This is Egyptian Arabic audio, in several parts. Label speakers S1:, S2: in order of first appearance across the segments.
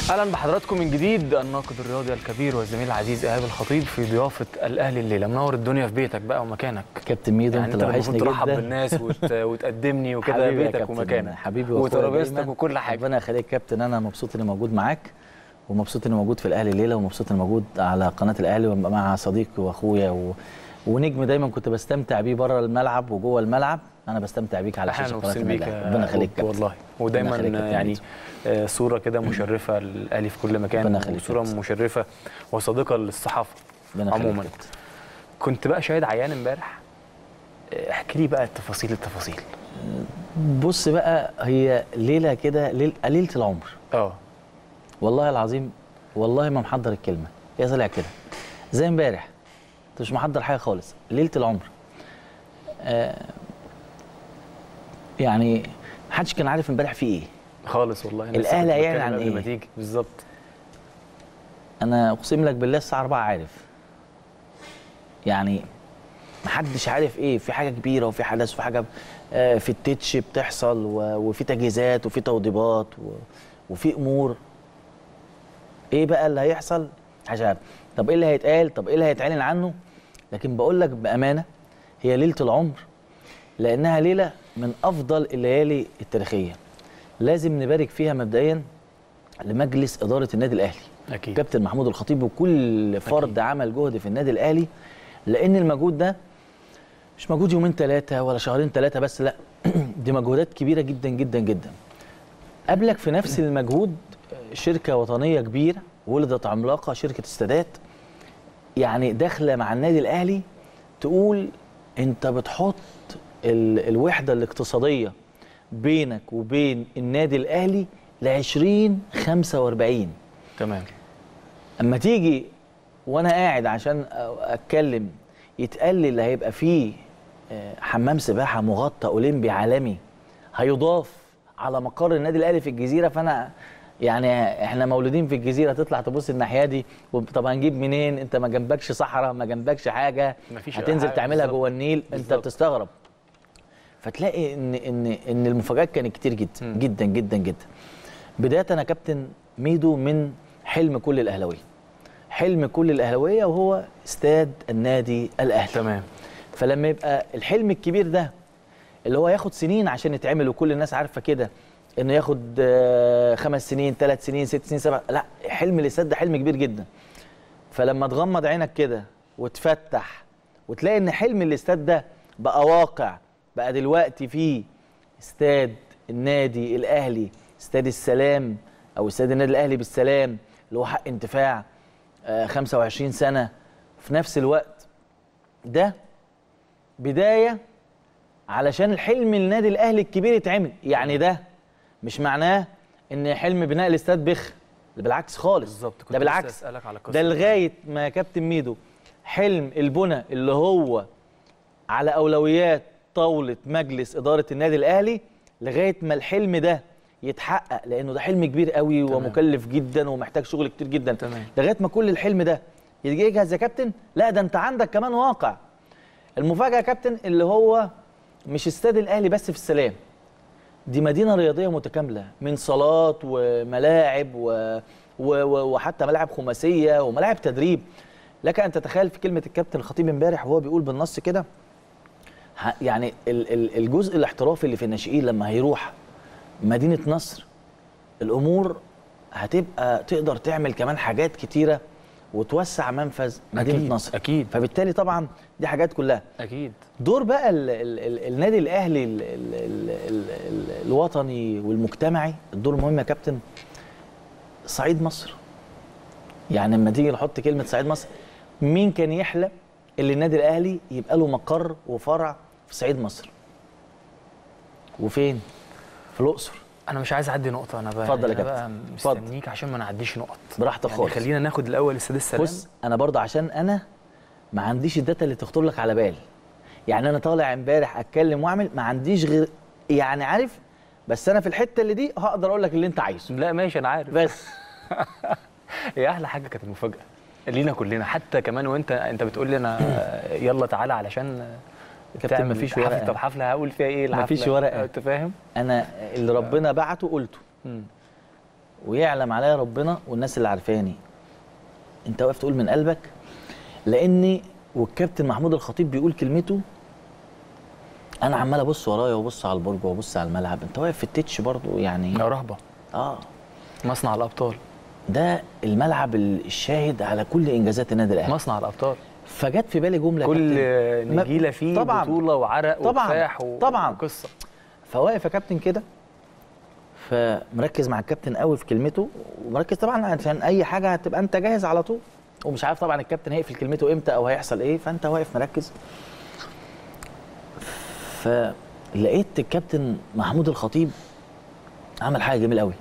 S1: اهلا بحضراتكم من جديد الناقد الرياضي الكبير والزميل العزيز ايهاب الخطيب في ضيافه الاهلي الليله منور الدنيا في بيتك بقى ومكانك
S2: كابتن ميدو
S1: يعني
S2: انت
S1: انت
S2: وحشني
S1: المفروض ترحب
S2: جدا
S1: بالناس وت... وتقدمني وكده
S2: حبيبي يا
S1: بيتك
S2: كابتن،
S1: ومكانك
S2: حبيبي واخويا
S1: وترابيزتك
S2: دايماً.
S1: وكل حاجه
S2: ربنا يخليك كابتن انا مبسوط اني موجود معاك ومبسوط اني موجود في الاهلي الليله ومبسوط اني موجود على قناه الاهلي مع صديقي واخويا و... ونجم دايما كنت بستمتع بيه بره الملعب وجوه الملعب انا بستمتع بيك على
S1: احنا
S2: شاشه قناه
S1: مبسوطين بيك
S2: الأهلي.
S1: يا
S2: ربنا يخليك
S1: بوب
S2: كابتن
S1: والله ودايما
S2: ربنا يخليك يا كابتن
S1: يعني
S2: ميدو.
S1: آه، صوره كده مشرفه للاهلي في كل مكان
S2: ربنا يخليك
S1: وصوره
S2: كابتن.
S1: مشرفه وصديقه للصحافه
S2: ربنا يخليك
S1: عموما
S2: كابتن.
S1: كنت بقى شاهد عيان امبارح آه، احكي لي بقى التفاصيل التفاصيل
S2: بص بقى هي ليله كده ليل... ليله العمر
S1: اه
S2: والله العظيم والله ما محضر الكلمه هي طلع كده زي امبارح انت مش محضر حاجه خالص ليله العمر آه يعني محدش كان عارف امبارح في ايه
S1: خالص والله أنا لسه
S2: الأهلي
S1: كنت
S2: هيعلن
S1: بتكلم
S2: عن
S1: قبل ما
S2: إيه؟
S1: تيجي بالظبط
S2: انا اقسم لك بالله الساعه 4 عارف يعني محدش عارف ايه في حاجه كبيره وفي حدث وفي حاجه آه، في التتش بتحصل و- وفي تجهيزات وفي توضيبات و- وفي امور ايه بقى اللي هيحصل مش عارف طب ايه اللي هيتقال طب ايه اللي هيتعلن عنه لكن بقول لك بامانه هي ليله العمر لانها ليله من افضل الليالي التاريخيه لازم نبارك فيها مبدئيا لمجلس اداره النادي الاهلي
S1: اكيد
S2: كابتن محمود الخطيب وكل فرد
S1: أكيد.
S2: عمل جهد في النادي الاهلي لان المجهود ده مش مجهود يومين ثلاثه ولا شهرين ثلاثه بس لا دي مجهودات كبيره جدا جدا جدا قبلك في نفس المجهود شركه وطنيه كبيره ولدت عملاقه شركه السادات يعني داخله مع النادي الاهلي تقول انت بتحط ال- الوحده الاقتصاديه بينك وبين النادي الاهلي ل 20 45
S1: تمام
S2: اما تيجي وانا قاعد عشان أ- اتكلم يتقال لي اللي هيبقى فيه آه، حمام سباحه مغطى اولمبي عالمي هيضاف على مقر النادي الاهلي في الجزيره فانا يعني احنا مولودين في الجزيره تطلع تبص الناحيه دي وب- طب هنجيب منين انت ما جنبكش صحراء ما جنبكش حاجه
S1: مفيش
S2: هتنزل
S1: حاجة
S2: تعملها
S1: بالظبط.
S2: جوه النيل انت
S1: بالظبط.
S2: بتستغرب فتلاقي ان ان ان المفاجات كانت كتير جدا
S1: مم.
S2: جدا جدا جدا بدايه انا كابتن ميدو من حلم كل الاهلاويه حلم كل الاهلاويه وهو استاد النادي الاهلي
S1: تمام
S2: فلما يبقى الحلم الكبير ده اللي هو ياخد سنين عشان يتعمل وكل الناس عارفه كده انه ياخد آه، خمس سنين ثلاث سنين ست سنين سبع لا حلم الاستاد ده حلم كبير جدا فلما تغمض عينك كده وتفتح وتلاقي ان حلم الاستاد ده بقى واقع بقى دلوقتي فيه استاد النادي الاهلي استاد السلام او استاد النادي الاهلي بالسلام اللي هو حق انتفاع آه، 25 سنه في نفس الوقت ده بدايه علشان الحلم النادي الاهلي الكبير يتعمل يعني ده مش معناه ان حلم بناء الاستاد بخ ده بالعكس خالص
S1: بالظبط كنت
S2: ده
S1: لسه
S2: بالعكس
S1: اسالك على قصه
S2: ده لغايه ما يا كابتن ميدو حلم البنى اللي هو على اولويات طاوله مجلس اداره النادي الاهلي لغايه ما الحلم ده يتحقق لانه ده حلم كبير قوي
S1: تمام.
S2: ومكلف جدا ومحتاج شغل كتير جدا
S1: تمام.
S2: لغايه ما كل الحلم ده يجي يجهز يا كابتن لا ده انت عندك كمان واقع المفاجاه يا كابتن اللي هو مش استاد الاهلي بس في السلام دي مدينه رياضيه متكامله من صالات وملاعب و... و... و... وحتى ملاعب خماسيه وملاعب تدريب لك ان تتخيل في كلمه الكابتن الخطيب امبارح وهو بيقول بالنص كده ه- يعني ال- ال- الجزء الاحترافي اللي في الناشئين لما هيروح مدينه نصر الامور هتبقى تقدر تعمل كمان حاجات كتيره وتوسع منفذ مدينه
S1: أكيد،
S2: نصر
S1: أكيد.
S2: فبالتالي طبعا دي حاجات كلها
S1: اكيد
S2: دور بقى ال ال ال النادي الاهلي ال ال ال ال ال الوطني والمجتمعي الدور المهم يا كابتن صعيد مصر يعني لما تيجي نحط كلمه صعيد مصر مين كان يحلم اللي النادي الاهلي يبقى له مقر وفرع في صعيد مصر وفين في الاقصر
S1: انا مش عايز اعدي نقطه انا بقى
S2: اتفضل يا
S1: أنا
S2: كابتن.
S1: بقى
S2: اتفضل.
S1: مستنيك عشان ما نعديش نقط
S2: براحتك
S1: يعني
S2: خالص
S1: خلينا ناخد الاول استاد السلام
S2: بص انا برضه عشان انا ما عنديش الداتا اللي تخطر لك على بال يعني انا طالع امبارح اتكلم واعمل ما عنديش غير يعني عارف بس انا في الحته اللي دي هقدر اقول لك اللي انت عايزه
S1: لا ماشي انا عارف
S2: بس
S1: هي احلى حاجه كانت المفاجاه لينا كلنا حتى كمان وانت انت بتقول لي انا يلا تعالى علشان
S2: كابتن
S1: تعمل
S2: مفيش
S1: حفلة.
S2: ورقة.
S1: طب حفله هقول فيها ايه الحفله
S2: مفيش ورقة.
S1: انت فاهم
S2: انا اللي ربنا بعته قلته
S1: مم.
S2: ويعلم عليا ربنا والناس اللي عارفاني انت واقف تقول من قلبك لاني والكابتن محمود الخطيب بيقول كلمته انا عمال ابص ورايا وابص على البرج وابص على الملعب انت واقف في التتش برضو يعني
S1: يا رهبه
S2: اه
S1: مصنع الابطال
S2: ده الملعب الشاهد على كل انجازات النادي الاهلي
S1: مصنع الابطال
S2: فجت في بالي جمله يا
S1: كل
S2: كابتن. ما-
S1: نجيله فيه
S2: طبعاً.
S1: بطوله وعرق
S2: طبعاً.
S1: وكفاح و-
S2: طبعاً.
S1: وقصه
S2: فواقف يا كابتن كده فمركز مع الكابتن قوي في كلمته ومركز طبعا عشان اي حاجه هتبقى انت جاهز على طول ومش عارف طبعا الكابتن هيقفل كلمته امتى او هيحصل ايه فانت واقف مركز فلقيت الكابتن محمود الخطيب عمل حاجه جميله قوي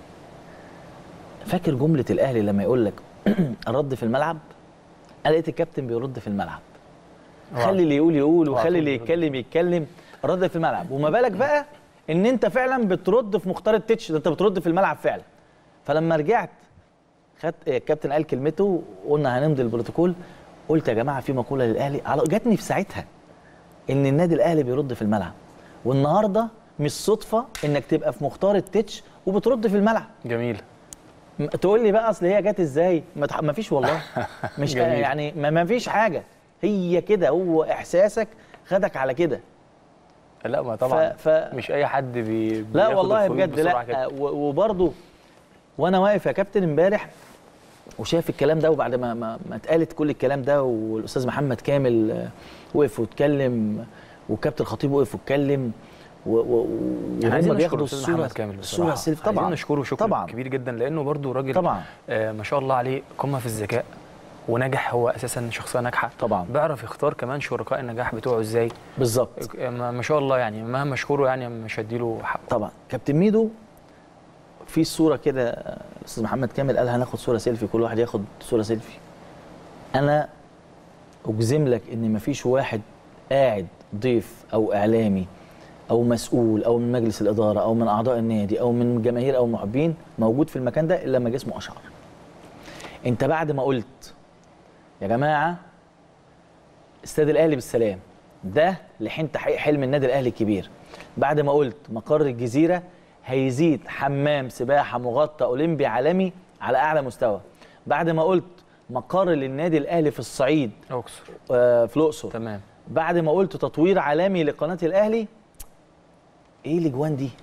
S2: فاكر جمله الاهلي لما يقول لك الرد في الملعب انا لقيت الكابتن بيرد في الملعب خلي اللي يقول يقول
S1: اوعى
S2: وخلي اللي
S1: ترد.
S2: يتكلم يتكلم رد في الملعب وما بالك بقى ان انت فعلا بترد في مختار التتش ده انت بترد في الملعب فعلا فلما رجعت خدت الكابتن قال كلمته وقلنا هنمضي البروتوكول قلت يا جماعه في مقوله للاهلي على- جاتني في ساعتها ان النادي الاهلي بيرد في الملعب والنهارده مش صدفه انك تبقى في مختار التتش وبترد في الملعب
S1: جميل
S2: م- تقول لي بقى اصل هي جت ازاي ما تح- ما فيش والله مش
S1: جميل.
S2: يعني ما, ما فيش حاجه هي كده هو احساسك خدك على كده
S1: لا ما طبعا
S2: ف- ف-
S1: مش اي حد بي
S2: لا
S1: بياخد
S2: والله
S1: الخروج
S2: بجد
S1: بسرعة
S2: لا
S1: كده.
S2: و- وبرضه وانا واقف يا كابتن امبارح وشايف الكلام ده وبعد ما ما, ما اتقالت كل الكلام ده والاستاذ محمد كامل آه، وقف واتكلم والكابتن الخطيب وقف واتكلم و- و-
S1: يعني عايزين
S2: وهم
S1: نشكر
S2: بياخدوا
S1: الاستاذ
S2: الصوره
S1: محمد كامل
S2: الصوره
S1: بصراحه
S2: السيلف طبعا
S1: عايزين نشكره شكر
S2: طبعا
S1: كبير جدا لانه برضو راجل
S2: طبعا
S1: آه ما شاء الله عليه قمه في الذكاء ونجح هو اساسا شخصيه ناجحه
S2: طبعا
S1: بيعرف يختار كمان شركاء النجاح بتوعه ازاي
S2: بالظبط
S1: ما ما شاء الله يعني مهما اشكره يعني مش هديله حقه
S2: طبعا كابتن ميدو في صوره كده آه، الاستاذ محمد كامل قال هناخد صوره سيلفي كل واحد ياخد صوره سيلفي انا اجزم لك ان مفيش واحد قاعد ضيف او اعلامي او مسؤول او من مجلس الاداره او من اعضاء النادي او من جماهير او محبين موجود في المكان ده الا لما جسمه اشعر انت بعد ما قلت يا جماعه استاد الاهلي بالسلام ده لحين تحقيق حلم النادي الاهلي الكبير بعد ما قلت مقر الجزيره هيزيد حمام سباحه مغطى اولمبي عالمي على اعلى مستوى بعد ما قلت مقر للنادي الاهلي في الصعيد
S1: اقصر
S2: آه، في الاقصر
S1: تمام
S2: بعد ما قلت تطوير عالمي لقناه الاهلي ايه الاجوان دي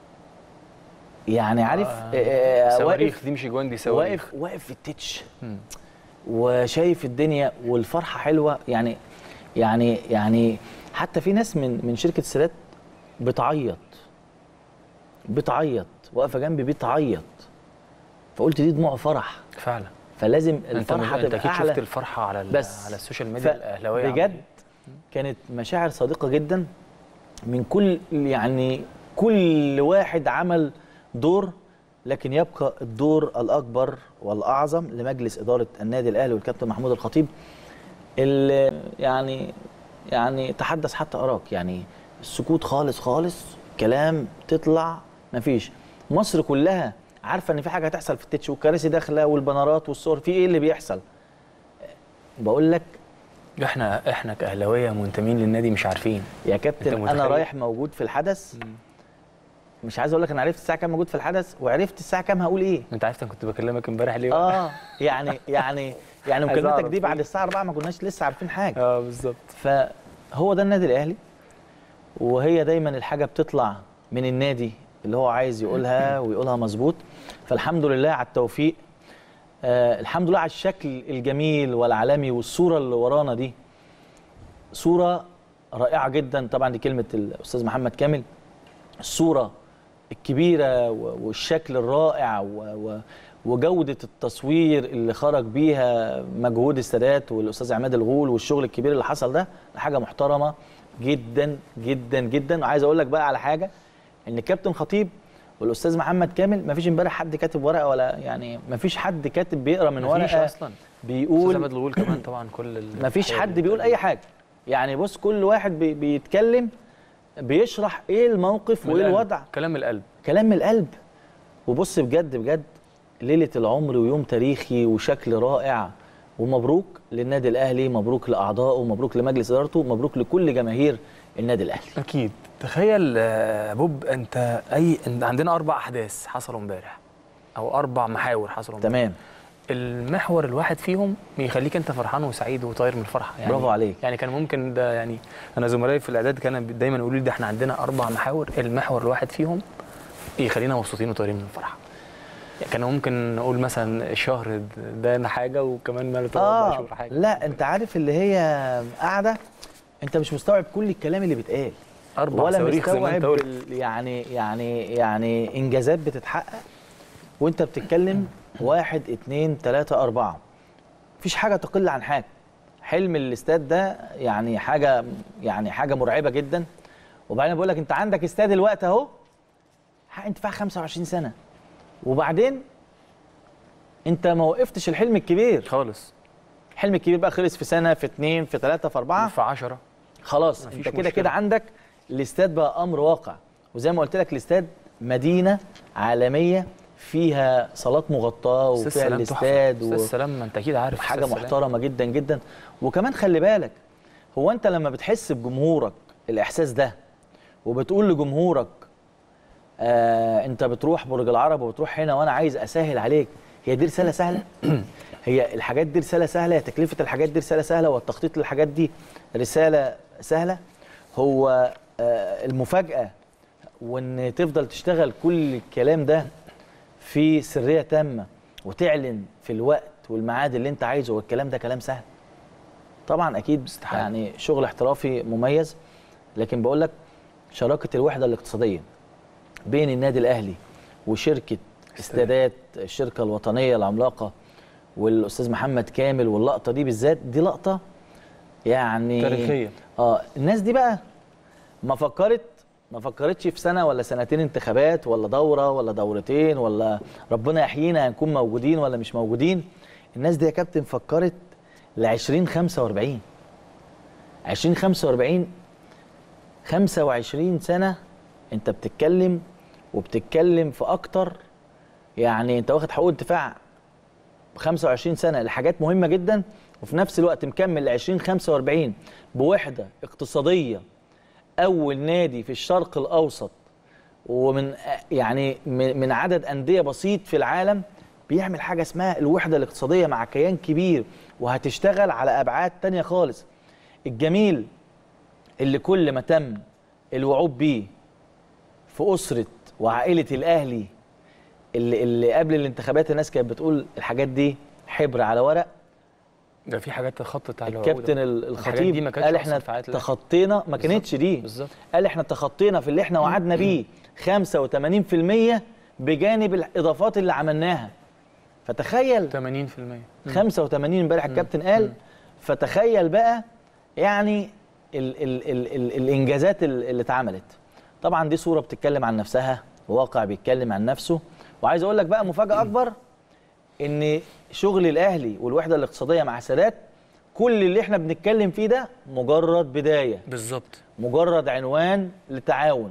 S2: يعني عارف آه، آه،
S1: صواريخ
S2: واقف
S1: دي مش اجوان دي صواريخ
S2: واقف واقف في التتش
S1: مم.
S2: وشايف الدنيا والفرحه حلوه يعني يعني يعني حتى في ناس من من شركه السادات بتعيط بتعيط واقفه جنبي بتعيط فقلت دي دموع فرح
S1: فعلا
S2: فلازم
S1: انت
S2: الفرحه
S1: انت
S2: تبقى
S1: اكيد
S2: اعلى
S1: شفت الفرحه على ال-
S2: بس
S1: على السوشيال ميديا
S2: ف-
S1: الاهلاويه
S2: بجد كانت مشاعر صادقه جدا من كل يعني كل واحد عمل دور لكن يبقى الدور الاكبر والاعظم لمجلس اداره النادي الاهلي والكابتن محمود الخطيب اللي يعني يعني تحدث حتى اراك يعني السكوت خالص خالص كلام تطلع مفيش مصر كلها عارفه ان في حاجه هتحصل في التتش والكراسي داخله والبنرات والصور في ايه اللي بيحصل بقول لك
S1: احنا احنا كاهلاويه منتمين للنادي مش عارفين
S2: يا
S1: أنت
S2: كابتن انا
S1: متخيل؟
S2: رايح موجود في الحدث مش عايز اقول لك انا عرفت الساعه كام موجود في الحدث وعرفت الساعه كام هقول ايه
S1: انت عارف انا كنت بكلمك امبارح ليه بقى؟
S2: اه يعني يعني يعني
S1: عايز
S2: مكالمتك
S1: أعرف
S2: دي بعد
S1: إيه؟
S2: الساعه 4 ما كناش لسه عارفين حاجه
S1: اه بالظبط
S2: فهو ده النادي الاهلي وهي دايما الحاجه بتطلع من النادي اللي هو عايز يقولها ويقولها مظبوط فالحمد لله على التوفيق آه الحمد لله على الشكل الجميل والعالمي والصوره اللي ورانا دي صوره رائعه جدا طبعا دي كلمه الاستاذ محمد كامل الصوره الكبيره و- والشكل الرائع و- و- وجوده التصوير اللي خرج بيها مجهود السادات والاستاذ عماد الغول والشغل الكبير اللي حصل ده ده حاجه محترمه جدا جدا جدا وعايز اقول لك بقى على حاجه ان كابتن خطيب والاستاذ محمد كامل ما فيش امبارح حد كاتب ورقه ولا يعني ما فيش حد كاتب بيقرا من
S1: مفيش
S2: ورقه
S1: اصلا استاذ
S2: بيقول
S1: عماد الغول كمان طبعا كل ال-
S2: ما فيش حد بيقول اي حاجه يعني بص كل واحد بي بيتكلم بيشرح ايه الموقف
S1: من
S2: وايه
S1: القلب.
S2: الوضع
S1: كلام من القلب
S2: كلام من القلب وبص بجد بجد ليله العمر ويوم تاريخي وشكل رائع ومبروك للنادي الاهلي مبروك لاعضائه مبروك لمجلس ادارته مبروك لكل جماهير النادي الاهلي
S1: اكيد تخيل آه، بوب انت اي انت عندنا اربع احداث حصلوا امبارح او اربع محاور حصلوا
S2: تمام
S1: المحور الواحد فيهم يخليك انت فرحان وسعيد وطاير من الفرحه يعني
S2: برافو عليك.
S1: يعني كان ممكن ده يعني انا زملائي في الاعداد كانوا دايما يقولوا لي ده احنا عندنا اربع محاور المحور الواحد فيهم يخلينا مبسوطين وطايرين من الفرحه يعني كان ممكن نقول مثلا الشهر ده حاجه وكمان ما اربع
S2: اه
S1: شهور حاجه
S2: لا انت عارف اللي هي قاعده انت مش مستوعب كل الكلام اللي بيتقال
S1: اربع
S2: ولا
S1: صواريخ زي ما انت
S2: مستوعب
S1: قلت
S2: ال- يعني يعني يعني انجازات بتتحقق وانت بتتكلم واحد اتنين تلاته اربعه مفيش حاجه تقل عن حاجه حلم الاستاد ده يعني حاجه يعني حاجه مرعبه جدا وبعدين بقول لك انت عندك استاد الوقت اهو حق انتفاع 25 سنه وبعدين انت ما وقفتش الحلم الكبير
S1: خالص
S2: الحلم الكبير بقى خلص في سنه في اتنين في تلاته في اربعه
S1: في 10
S2: خلاص
S1: مفيش
S2: انت كده
S1: مشكلة.
S2: كده عندك الاستاد بقى امر واقع وزي ما قلت لك الاستاد مدينه عالميه فيها صالات مغطاه
S1: استاذ
S2: وفيها
S1: سلام
S2: الاستاد
S1: تحفه استاذ سلام ما انت اكيد عارف
S2: حاجه
S1: أستاذ سلام.
S2: محترمه جدا جدا وكمان خلي بالك هو انت لما بتحس بجمهورك الاحساس ده وبتقول لجمهورك آه انت بتروح برج العرب وبتروح هنا وانا عايز اسهل عليك هي دي رساله سهله هي الحاجات دي رساله سهله هي تكلفه الحاجات دي رساله سهله والتخطيط للحاجات دي رساله سهله هو آه المفاجاه وان تفضل تشتغل كل الكلام ده في سريه تامه وتعلن في الوقت والميعاد اللي انت عايزه والكلام ده كلام سهل طبعا اكيد
S1: استحالة.
S2: يعني شغل احترافي مميز لكن بقول لك شراكه الوحده الاقتصاديه بين النادي الاهلي وشركه استادات الشركه الوطنيه العملاقه والاستاذ محمد كامل واللقطه دي بالذات دي لقطه يعني
S1: تاريخية.
S2: اه الناس دي بقى ما فكرت ما فكرتش في سنه ولا سنتين انتخابات ولا دوره ولا دورتين ولا ربنا يحيينا هنكون موجودين ولا مش موجودين الناس دي يا كابتن فكرت ل 2045 2045 25 سنه انت بتتكلم وبتتكلم في اكتر يعني انت واخد حقوق انتفاع 25 سنه لحاجات مهمه جدا وفي نفس الوقت مكمل ل 2045 بوحده اقتصاديه اول نادي في الشرق الاوسط ومن يعني من من عدد انديه بسيط في العالم بيعمل حاجه اسمها الوحده الاقتصاديه مع كيان كبير وهتشتغل على ابعاد تانية خالص الجميل اللي كل ما تم الوعود بيه في اسره وعائله الاهلي اللي, اللي قبل الانتخابات الناس كانت بتقول الحاجات دي حبر على ورق
S1: ده في حاجات تخطط على العقود.
S2: الكابتن ال-
S1: الحاجات دي
S2: الخطيب
S1: ما كانتش
S2: قال
S1: أصلاً
S2: احنا
S1: في عائلة الأهلي.
S2: تخطينا ما كانتش دي
S1: بالظبط.
S2: قال احنا تخطينا في اللي احنا وعدنا بيه 85% بجانب الاضافات اللي عملناها فتخيل
S1: 80%
S2: 85 امبارح الكابتن قال فتخيل بقى يعني ال ال ال ال الانجازات ال- اللي اتعملت طبعا دي صوره بتتكلم عن نفسها واقع بيتكلم عن نفسه وعايز اقول لك بقى مفاجاه اكبر ان شغل الاهلي والوحده الاقتصاديه مع سادات كل اللي احنا بنتكلم فيه ده مجرد بدايه
S1: بالظبط
S2: مجرد عنوان لتعاون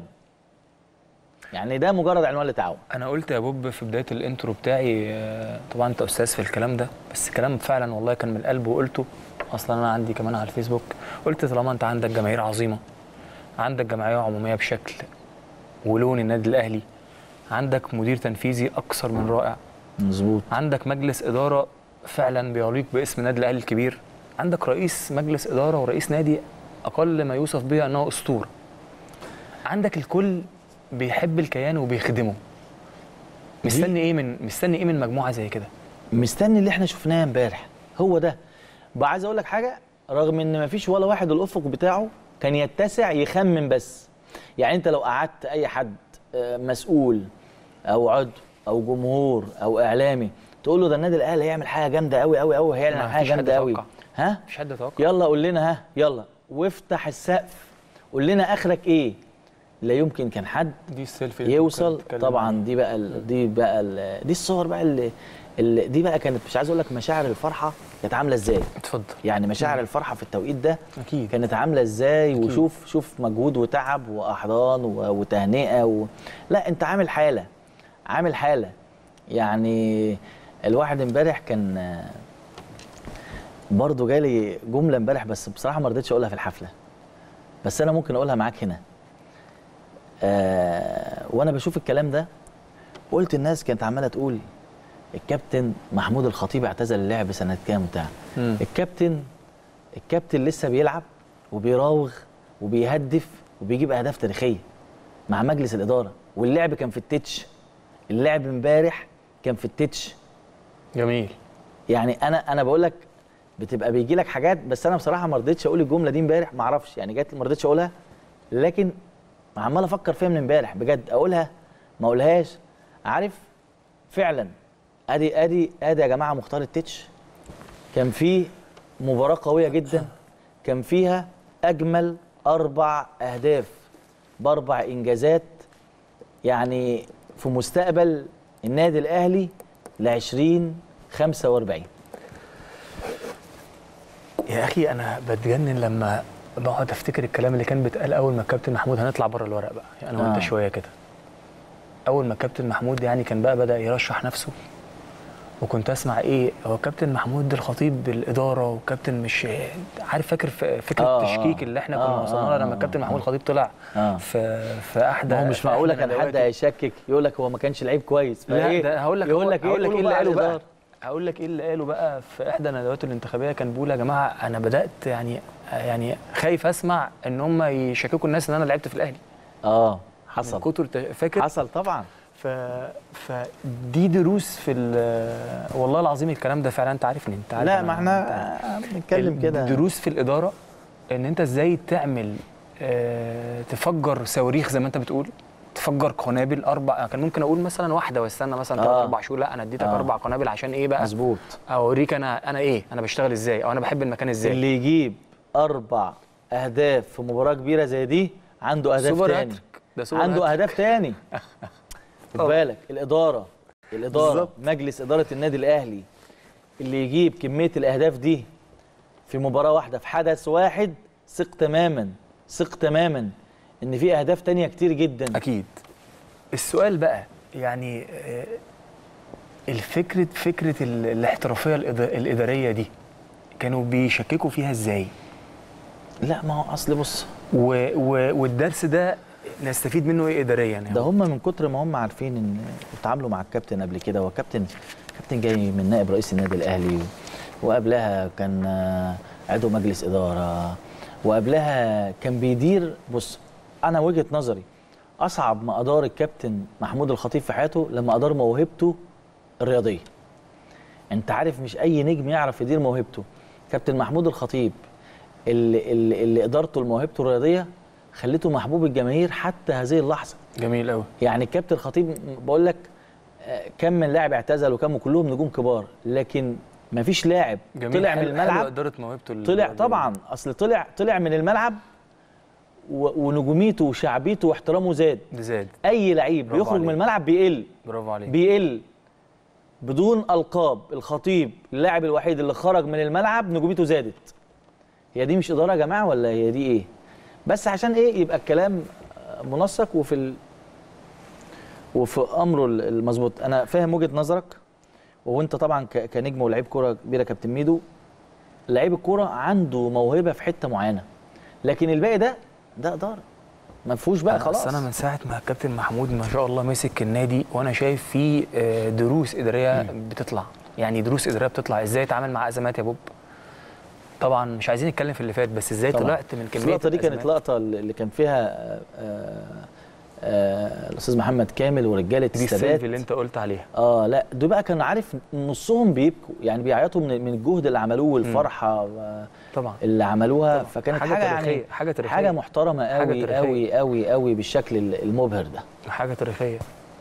S2: يعني ده مجرد عنوان لتعاون
S1: انا قلت يا بوب في بدايه الانترو بتاعي آه، طبعا انت استاذ في الكلام ده بس كلام فعلا والله كان من القلب وقلته اصلا انا عندي كمان على الفيسبوك قلت طالما انت عندك جماهير عظيمه عندك جمعيه عموميه بشكل ولون النادي الاهلي عندك مدير تنفيذي اكثر من رائع
S2: مظبوط
S1: عندك مجلس اداره فعلا بيليق باسم النادي الاهلي الكبير عندك رئيس مجلس اداره ورئيس نادي اقل ما يوصف به انه اسطوره عندك الكل بيحب الكيان وبيخدمه مستني ايه من مستني ايه من مجموعه زي كده
S2: مستني اللي احنا شفناه امبارح هو ده بقى عايز اقول لك حاجه رغم ان مفيش ولا واحد الافق بتاعه كان يتسع يخمن بس يعني انت لو قعدت اي حد آه، مسؤول او عضو او جمهور او اعلامي تقول له ده النادي الاهلي هيعمل حاجه جامده قوي قوي قوي هيعمل
S1: ما
S2: حاجه
S1: فيش حد
S2: جامده قوي
S1: يتوقع.
S2: ها
S1: مفيش حد يتوقع
S2: يلا قول لنا ها يلا وافتح السقف قول لنا اخرك ايه لا يمكن كان حد
S1: دي السيلفي اللي
S2: يوصل
S1: كنت بتتكلم
S2: طبعا
S1: عنها.
S2: دي بقى ال- دي بقى ال- دي الصور بقى اللي, اللي دي بقى كانت مش عايز اقول لك مشاعر الفرحه كانت عامله ازاي
S1: اتفضل
S2: يعني مشاعر الفرحه في التوقيت ده
S1: اكيد
S2: كانت عامله ازاي وشوف شوف مجهود وتعب واحضان و- وتهنئه و... لا انت عامل حاله عامل حاله يعني الواحد امبارح كان آه، برضه جالي جمله امبارح بس بصراحه ما رضيتش اقولها في الحفله بس انا ممكن اقولها معاك هنا آه وانا بشوف الكلام ده قلت الناس كانت عماله تقول الكابتن محمود الخطيب اعتزل اللعب سنه كام بتاع
S1: مم.
S2: الكابتن الكابتن لسه بيلعب وبيراوغ وبيهدف وبيجيب اهداف تاريخيه مع مجلس الاداره واللعب كان في التتش اللعب امبارح كان في التتش
S1: جميل
S2: يعني انا انا بقول لك بتبقى بيجي لك حاجات بس انا بصراحه ما رضيتش اقول الجمله دي امبارح ما اعرفش يعني جات ما رضيتش اقولها لكن عمال افكر فيها من امبارح بجد اقولها ما اقولهاش عارف فعلا ادي ادي ادي يا جماعه مختار التتش كان في مباراه قويه جدا كان فيها اجمل اربع اهداف باربع انجازات يعني في مستقبل النادي الاهلي ل 20 45
S1: يا اخي انا بتجنن لما بقعد افتكر الكلام اللي كان بيتقال اول ما الكابتن محمود هنطلع بره الورق بقى يعني انا
S2: آه.
S1: وانت شويه كده اول ما الكابتن محمود يعني كان بقى بدا يرشح نفسه وكنت اسمع ايه هو كابتن محمود الخطيب بالاداره وكابتن مش عارف فاكر ف- فكره
S2: آه،
S1: التشكيك
S2: آه.
S1: اللي احنا كنا
S2: آه،
S1: وصلنا
S2: آه،
S1: لها لما
S2: آه،
S1: الكابتن
S2: آه.
S1: محمود الخطيب طلع
S2: آه.
S1: في في احدى
S2: ما هو مش
S1: في
S2: معقول
S1: إحدى
S2: كان حد
S1: ندواته.
S2: هيشكك يقول لك هو ما كانش لعيب كويس
S1: لا
S2: فإيه؟
S1: ده هقول لك
S2: يقول لك
S1: هقول لك ايه اللي
S2: قولوا
S1: قاله بقى
S2: الإدارة.
S1: هقول لك ايه اللي قاله بقى في احدى الندوات الانتخابيه كان بيقول يا جماعه انا بدات يعني يعني خايف اسمع ان هم يشككوا الناس ان انا لعبت في الاهلي
S2: اه
S1: من
S2: حصل
S1: كتر الت- فاكر
S2: حصل طبعا
S1: ف فدي دروس في ال- والله العظيم الكلام ده فعلا انت عارفني انت عارف
S2: لا
S1: أنا-
S2: ما احنا بنتكلم كده
S1: دروس في الاداره ان انت ازاي تعمل آه، تفجر صواريخ زي ما انت بتقول تفجر قنابل اربع كان ممكن اقول مثلا واحده واستنى مثلا ثلاث
S2: آه.
S1: اربع شهور لا انا اديتك
S2: آه.
S1: اربع قنابل عشان ايه بقى
S2: مظبوط
S1: اوريك انا انا ايه انا بشتغل ازاي او انا بحب المكان ازاي
S2: اللي يجيب اربع اهداف في مباراه كبيره زي دي عنده اهداف
S1: سوبر
S2: تاني
S1: هاتريك ده سوبر
S2: عنده
S1: هاتريك.
S2: اهداف تاني خد
S1: آه.
S2: بالك الاداره الاداره
S1: بالظبط.
S2: مجلس اداره النادي الاهلي اللي يجيب كميه الاهداف دي في مباراه واحده في حدث واحد ثق تماما ثق تماما ان في اهداف تانية كتير جدا
S1: اكيد السؤال بقى يعني آه، الفكره فكره ال- الاحترافيه الإد- الاداريه دي كانوا بيشككوا فيها ازاي
S2: لا ما هو اصل بص
S1: و و والدرس ده نستفيد منه ايه اداريا يعني
S2: ده هم من كتر ما هم عارفين ان اتعاملوا مع الكابتن قبل كده هو كابتن كابتن جاي من نائب رئيس النادي الاهلي وقبلها كان آه، عضو مجلس اداره وقبلها كان بيدير بص انا وجهه نظري اصعب ما ادار الكابتن محمود الخطيب في حياته لما ادار موهبته الرياضيه انت عارف مش اي نجم يعرف يدير موهبته كابتن محمود الخطيب اللي, اللي, اللي ادارته لموهبته الرياضيه خلته محبوب الجماهير حتى هذه اللحظه
S1: جميل قوي
S2: يعني الكابتن الخطيب بقول لك آه، كم من لاعب اعتزل وكم كلهم نجوم كبار لكن ما فيش لاعب
S1: جميل
S2: طلع من
S1: حلو- حلو
S2: الملعب
S1: اداره موهبته ال-
S2: طلع طبعا اصل طلع طلع من الملعب و- ونجوميته وشعبيته واحترامه زاد
S1: ده زاد
S2: اي لعيب
S1: برافو
S2: بيخرج من
S1: عليك.
S2: الملعب بيقل
S1: برافو عليك
S2: بيقل بدون القاب الخطيب اللاعب الوحيد اللي خرج من الملعب نجوميته زادت هي دي مش اداره يا جماعه ولا هي دي ايه بس عشان ايه يبقى الكلام منسق وفي ال... وفي امره المظبوط انا فاهم وجهه نظرك وانت طبعا ك... كنجم ولاعيب كوره كبيره كابتن ميدو لعيب الكوره عنده موهبه في حته معينه لكن الباقي ده ده اداره ما فيهوش بقى
S1: أنا-
S2: خلاص
S1: أصل انا من ساعه ما الكابتن محمود ما شاء الله مسك النادي وانا شايف فيه آه، دروس اداريه بتطلع يعني دروس اداريه بتطلع ازاي اتعامل مع ازمات يا بوب طبعا مش عايزين نتكلم في اللي فات بس ازاي
S2: طبعاً.
S1: طلعت من كميه
S2: اللقطه دي كانت
S1: الأزمات.
S2: لقطه اللي كان فيها آه، آه، آه، الاستاذ محمد كامل ورجاله
S1: دي
S2: السادات
S1: السيلفي اللي انت قلت عليها
S2: اه لا دول بقى كان عارف نصهم بيبكوا يعني بيعيطوا من من الجهد اللي عملوه والفرحه و-
S1: طبعا
S2: اللي عملوها
S1: طبعاً.
S2: فكانت
S1: حاجة
S2: حاجه,
S1: تاريخية،
S2: يعني
S1: حاجة تاريخية.
S2: حاجه محترمه
S1: حاجة
S2: قوي
S1: تاريخية.
S2: قوي قوي قوي بالشكل المبهر ده
S1: حاجه تاريخيه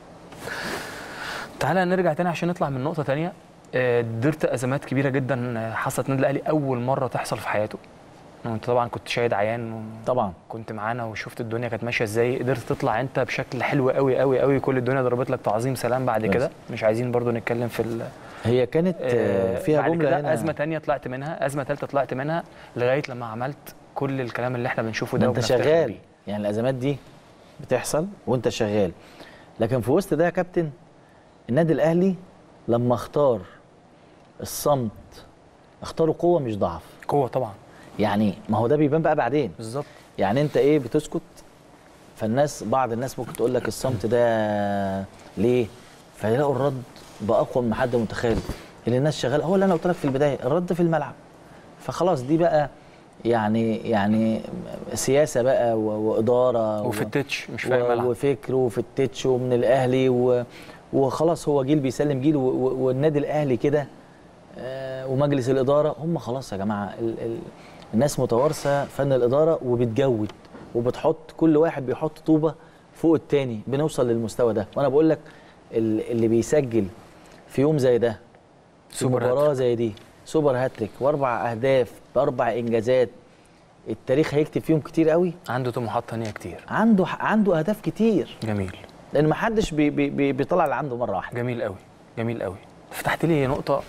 S1: تعالى نرجع تاني عشان نطلع من نقطه تانية آه، درت ازمات كبيره جدا آه، حصلت النادي الاهلي اول مره تحصل في حياته وانت طبعا كنت شاهد عيان
S2: طبعا
S1: وكنت معانا وشفت الدنيا كانت ماشيه ازاي قدرت تطلع انت بشكل حلو قوي قوي قوي كل الدنيا ضربت لك تعظيم سلام بعد
S2: بس.
S1: كده مش عايزين برضو نتكلم في ال-
S2: هي كانت آه،
S1: آه،
S2: فيها
S1: بعد
S2: جمله
S1: كده
S2: هنا
S1: ازمه تانية طلعت منها ازمه ثالثه طلعت منها لغايه لما عملت كل الكلام اللي احنا بنشوفه
S2: ده
S1: ده
S2: انت
S1: وبنفتخر
S2: شغال
S1: بيه.
S2: يعني الازمات دي بتحصل وانت شغال لكن في وسط ده يا كابتن النادي الاهلي لما اختار الصمت اختاروا قوه مش ضعف
S1: قوه طبعا
S2: يعني ما هو ده بيبان بقى بعدين
S1: بالظبط
S2: يعني انت ايه بتسكت فالناس بعض الناس ممكن تقول لك الصمت ده ليه فيلاقوا الرد باقوى من حد متخيل اللي الناس شغاله هو اللي انا قلت لك في البدايه الرد في الملعب فخلاص دي بقى يعني يعني سياسه بقى و- واداره
S1: وفي
S2: و-
S1: التتش مش
S2: و-
S1: فاهم ملعب
S2: وفكر وفي التتش ومن الاهلي و... وخلاص هو جيل بيسلم جيل و... و... والنادي الاهلي كده آه، ومجلس الاداره هم خلاص يا جماعه ال... ال... الناس متوارثه فن الاداره وبتجود وبتحط كل واحد بيحط طوبه فوق التاني بنوصل للمستوى ده وانا بقول لك ال- اللي بيسجل في يوم زي ده في
S1: سوبر
S2: مباراه زي دي سوبر هاتريك واربع اهداف باربع انجازات التاريخ هيكتب فيهم كتير قوي
S1: عنده طموحات تانية كتير
S2: عنده عنده اهداف كتير
S1: جميل
S2: لان ما حدش بي بي بي بيطلع اللي عنده مره واحده
S1: جميل قوي جميل قوي فتحت لي نقطة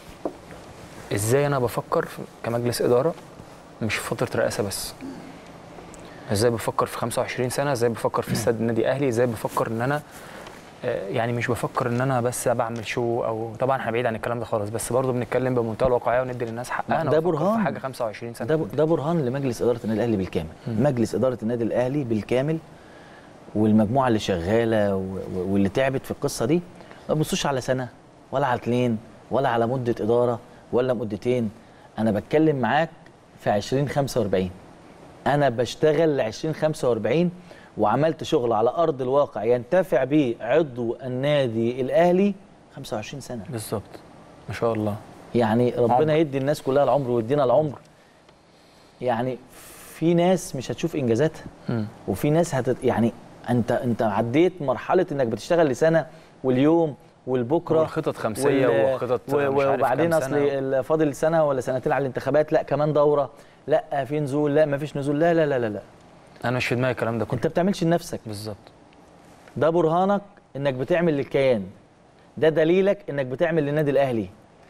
S1: ازاي انا بفكر في- كمجلس إدارة مش في فترة رئاسة بس ازاي بفكر في 25 سنة ازاي بفكر في استاد النادي الاهلي ازاي بفكر ان انا آه، يعني مش بفكر ان انا بس بعمل شو او طبعا احنا بعيد عن الكلام ده خالص بس برضه بنتكلم بمنتهى الواقعيه وندي للناس حقها انا
S2: ده
S1: بفكر
S2: برهان.
S1: في حاجه 25 سنه
S2: ده ب- ده برهان لمجلس اداره النادي الاهلي بالكامل مجلس اداره النادي الاهلي بالكامل والمجموعه اللي شغاله و- و- واللي تعبت في القصه دي ما بصوش على سنه ولا على اتنين ولا على مده اداره ولا مدتين انا بتكلم معاك في 2045 انا بشتغل ل 2045 وعملت شغل على ارض الواقع ينتفع به عضو النادي الاهلي 25 سنه
S1: بالظبط ما شاء الله
S2: يعني ربنا
S1: عمر.
S2: يدي الناس كلها العمر ويدينا العمر يعني في ناس مش هتشوف انجازاتها
S1: مم.
S2: وفي ناس هت يعني انت انت عديت مرحله انك بتشتغل لسنه واليوم والبكره
S1: والخطط خمسيه
S2: وال-
S1: وخطط
S2: و-
S1: مش عارف
S2: وبعدين
S1: كام
S2: اصل
S1: سنة.
S2: ال- فاضل سنه ولا سنتين على الانتخابات لا كمان دوره لا في نزول لا ما فيش نزول لا لا لا لا, لا.
S1: انا مش في دماغي الكلام ده كله
S2: انت بتعملش لنفسك
S1: بالظبط
S2: ده برهانك انك بتعمل للكيان ده دليلك انك بتعمل للنادي الاهلي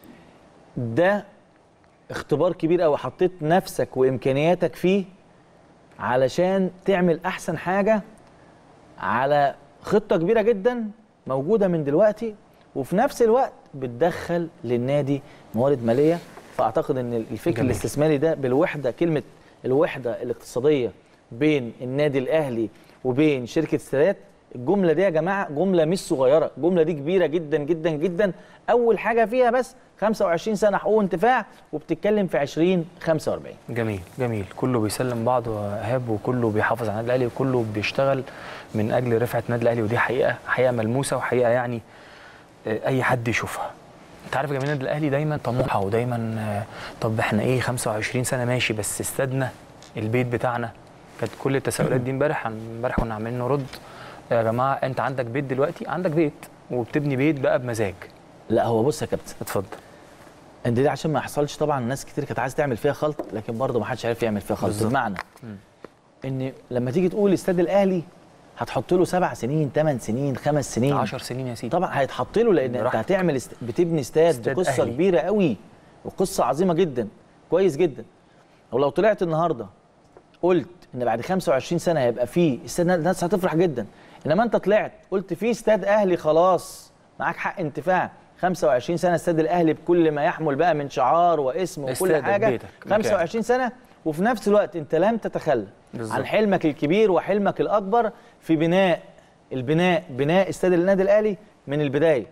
S2: ده اختبار كبير قوي حطيت نفسك وامكانياتك فيه علشان تعمل احسن حاجه على خطه كبيره جدا موجوده من دلوقتي وفي نفس الوقت بتدخل للنادي موارد ماليه فاعتقد ان الفكر
S1: جميل.
S2: الاستثماري ده بالوحده كلمه الوحده الاقتصاديه بين النادي الاهلي وبين شركه استادات الجمله دي يا جماعه جمله مش صغيره الجمله دي كبيره جدا جدا جدا اول حاجه فيها بس 25 سنه حقوق انتفاع وبتتكلم في 20 45
S1: جميل جميل كله بيسلم بعضه يا ايهاب وكله بيحافظ على النادي الاهلي وكله بيشتغل من اجل رفعه النادي الاهلي ودي حقيقه حقيقه ملموسه وحقيقه يعني آه، اي حد يشوفها انت عارف يا جماعه النادي الاهلي دايما طموحه ودايما آه، طب احنا ايه 25 سنه ماشي بس استادنا البيت بتاعنا كانت كل التساؤلات دي امبارح امبارح كنا عاملين نرد يا جماعه انت عندك بيت دلوقتي عندك بيت وبتبني بيت بقى بمزاج
S2: لا هو بص يا كابتن
S1: اتفضل
S2: انت دي عشان ما يحصلش طبعا ناس كتير كانت عايزه تعمل فيها خلط لكن برضه ما حدش عارف يعمل فيها خلط
S1: بالظبط.
S2: بمعنى
S1: مم.
S2: ان لما تيجي تقول استاد الاهلي هتحط له سبع سنين ثمان سنين خمس سنين
S1: 10 سنين يا سيدي
S2: طبعا هيتحط له لان انت
S1: براحتك.
S2: هتعمل است... بتبني استاد,
S1: استاد
S2: قصه
S1: أهلي.
S2: كبيره قوي وقصه عظيمه جدا كويس جدا ولو طلعت النهارده قلت ان بعد 25 سنه هيبقى فيه استاد الناس هتفرح جدا انما انت طلعت قلت في استاد اهلي خلاص معاك حق انتفاع 25 سنه استاد الاهلي بكل ما يحمل بقى من شعار واسم وكل
S1: استادك،
S2: حاجه
S1: بيتك، مكانك.
S2: 25 سنه وفي نفس الوقت انت لم تتخلى
S1: بالظبط.
S2: عن حلمك الكبير وحلمك الاكبر في بناء البناء بناء استاد النادي الاهلي من البدايه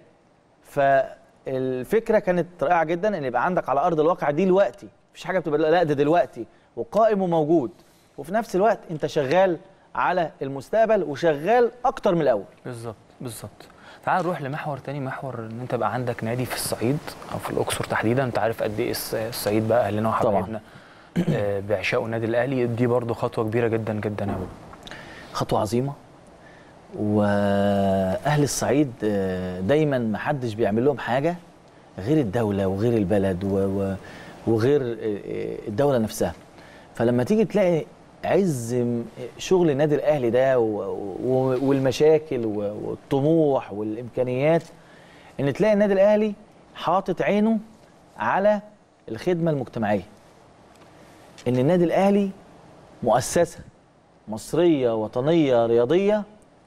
S2: فالفكره كانت رائعه جدا ان يبقى عندك على ارض الواقع دي دلوقتي مفيش حاجه بتبقى لا ده دلوقتي وقائم وموجود وفي نفس الوقت انت شغال على المستقبل وشغال اكتر من الاول
S1: بالظبط بالظبط تعال نروح لمحور تاني محور ان انت بقى عندك نادي في الصعيد او في الاقصر تحديدا انت عارف قد ايه الص- الصعيد بقى اهلنا وحبايبنا آه، بيعشقوا النادي الاهلي دي برضو خطوه كبيره جدا جدا يا بابا
S2: خطوه عظيمه واهل الصعيد آه، دايما ما حدش بيعمل لهم حاجه غير الدوله وغير البلد و- و- وغير آه، آه، الدوله نفسها فلما تيجي تلاقي عز م- شغل النادي الاهلي ده و- و- والمشاكل و- والطموح والامكانيات ان تلاقي النادي الاهلي حاطط عينه على الخدمه المجتمعيه ان النادي الاهلي مؤسسه مصريه وطنيه رياضيه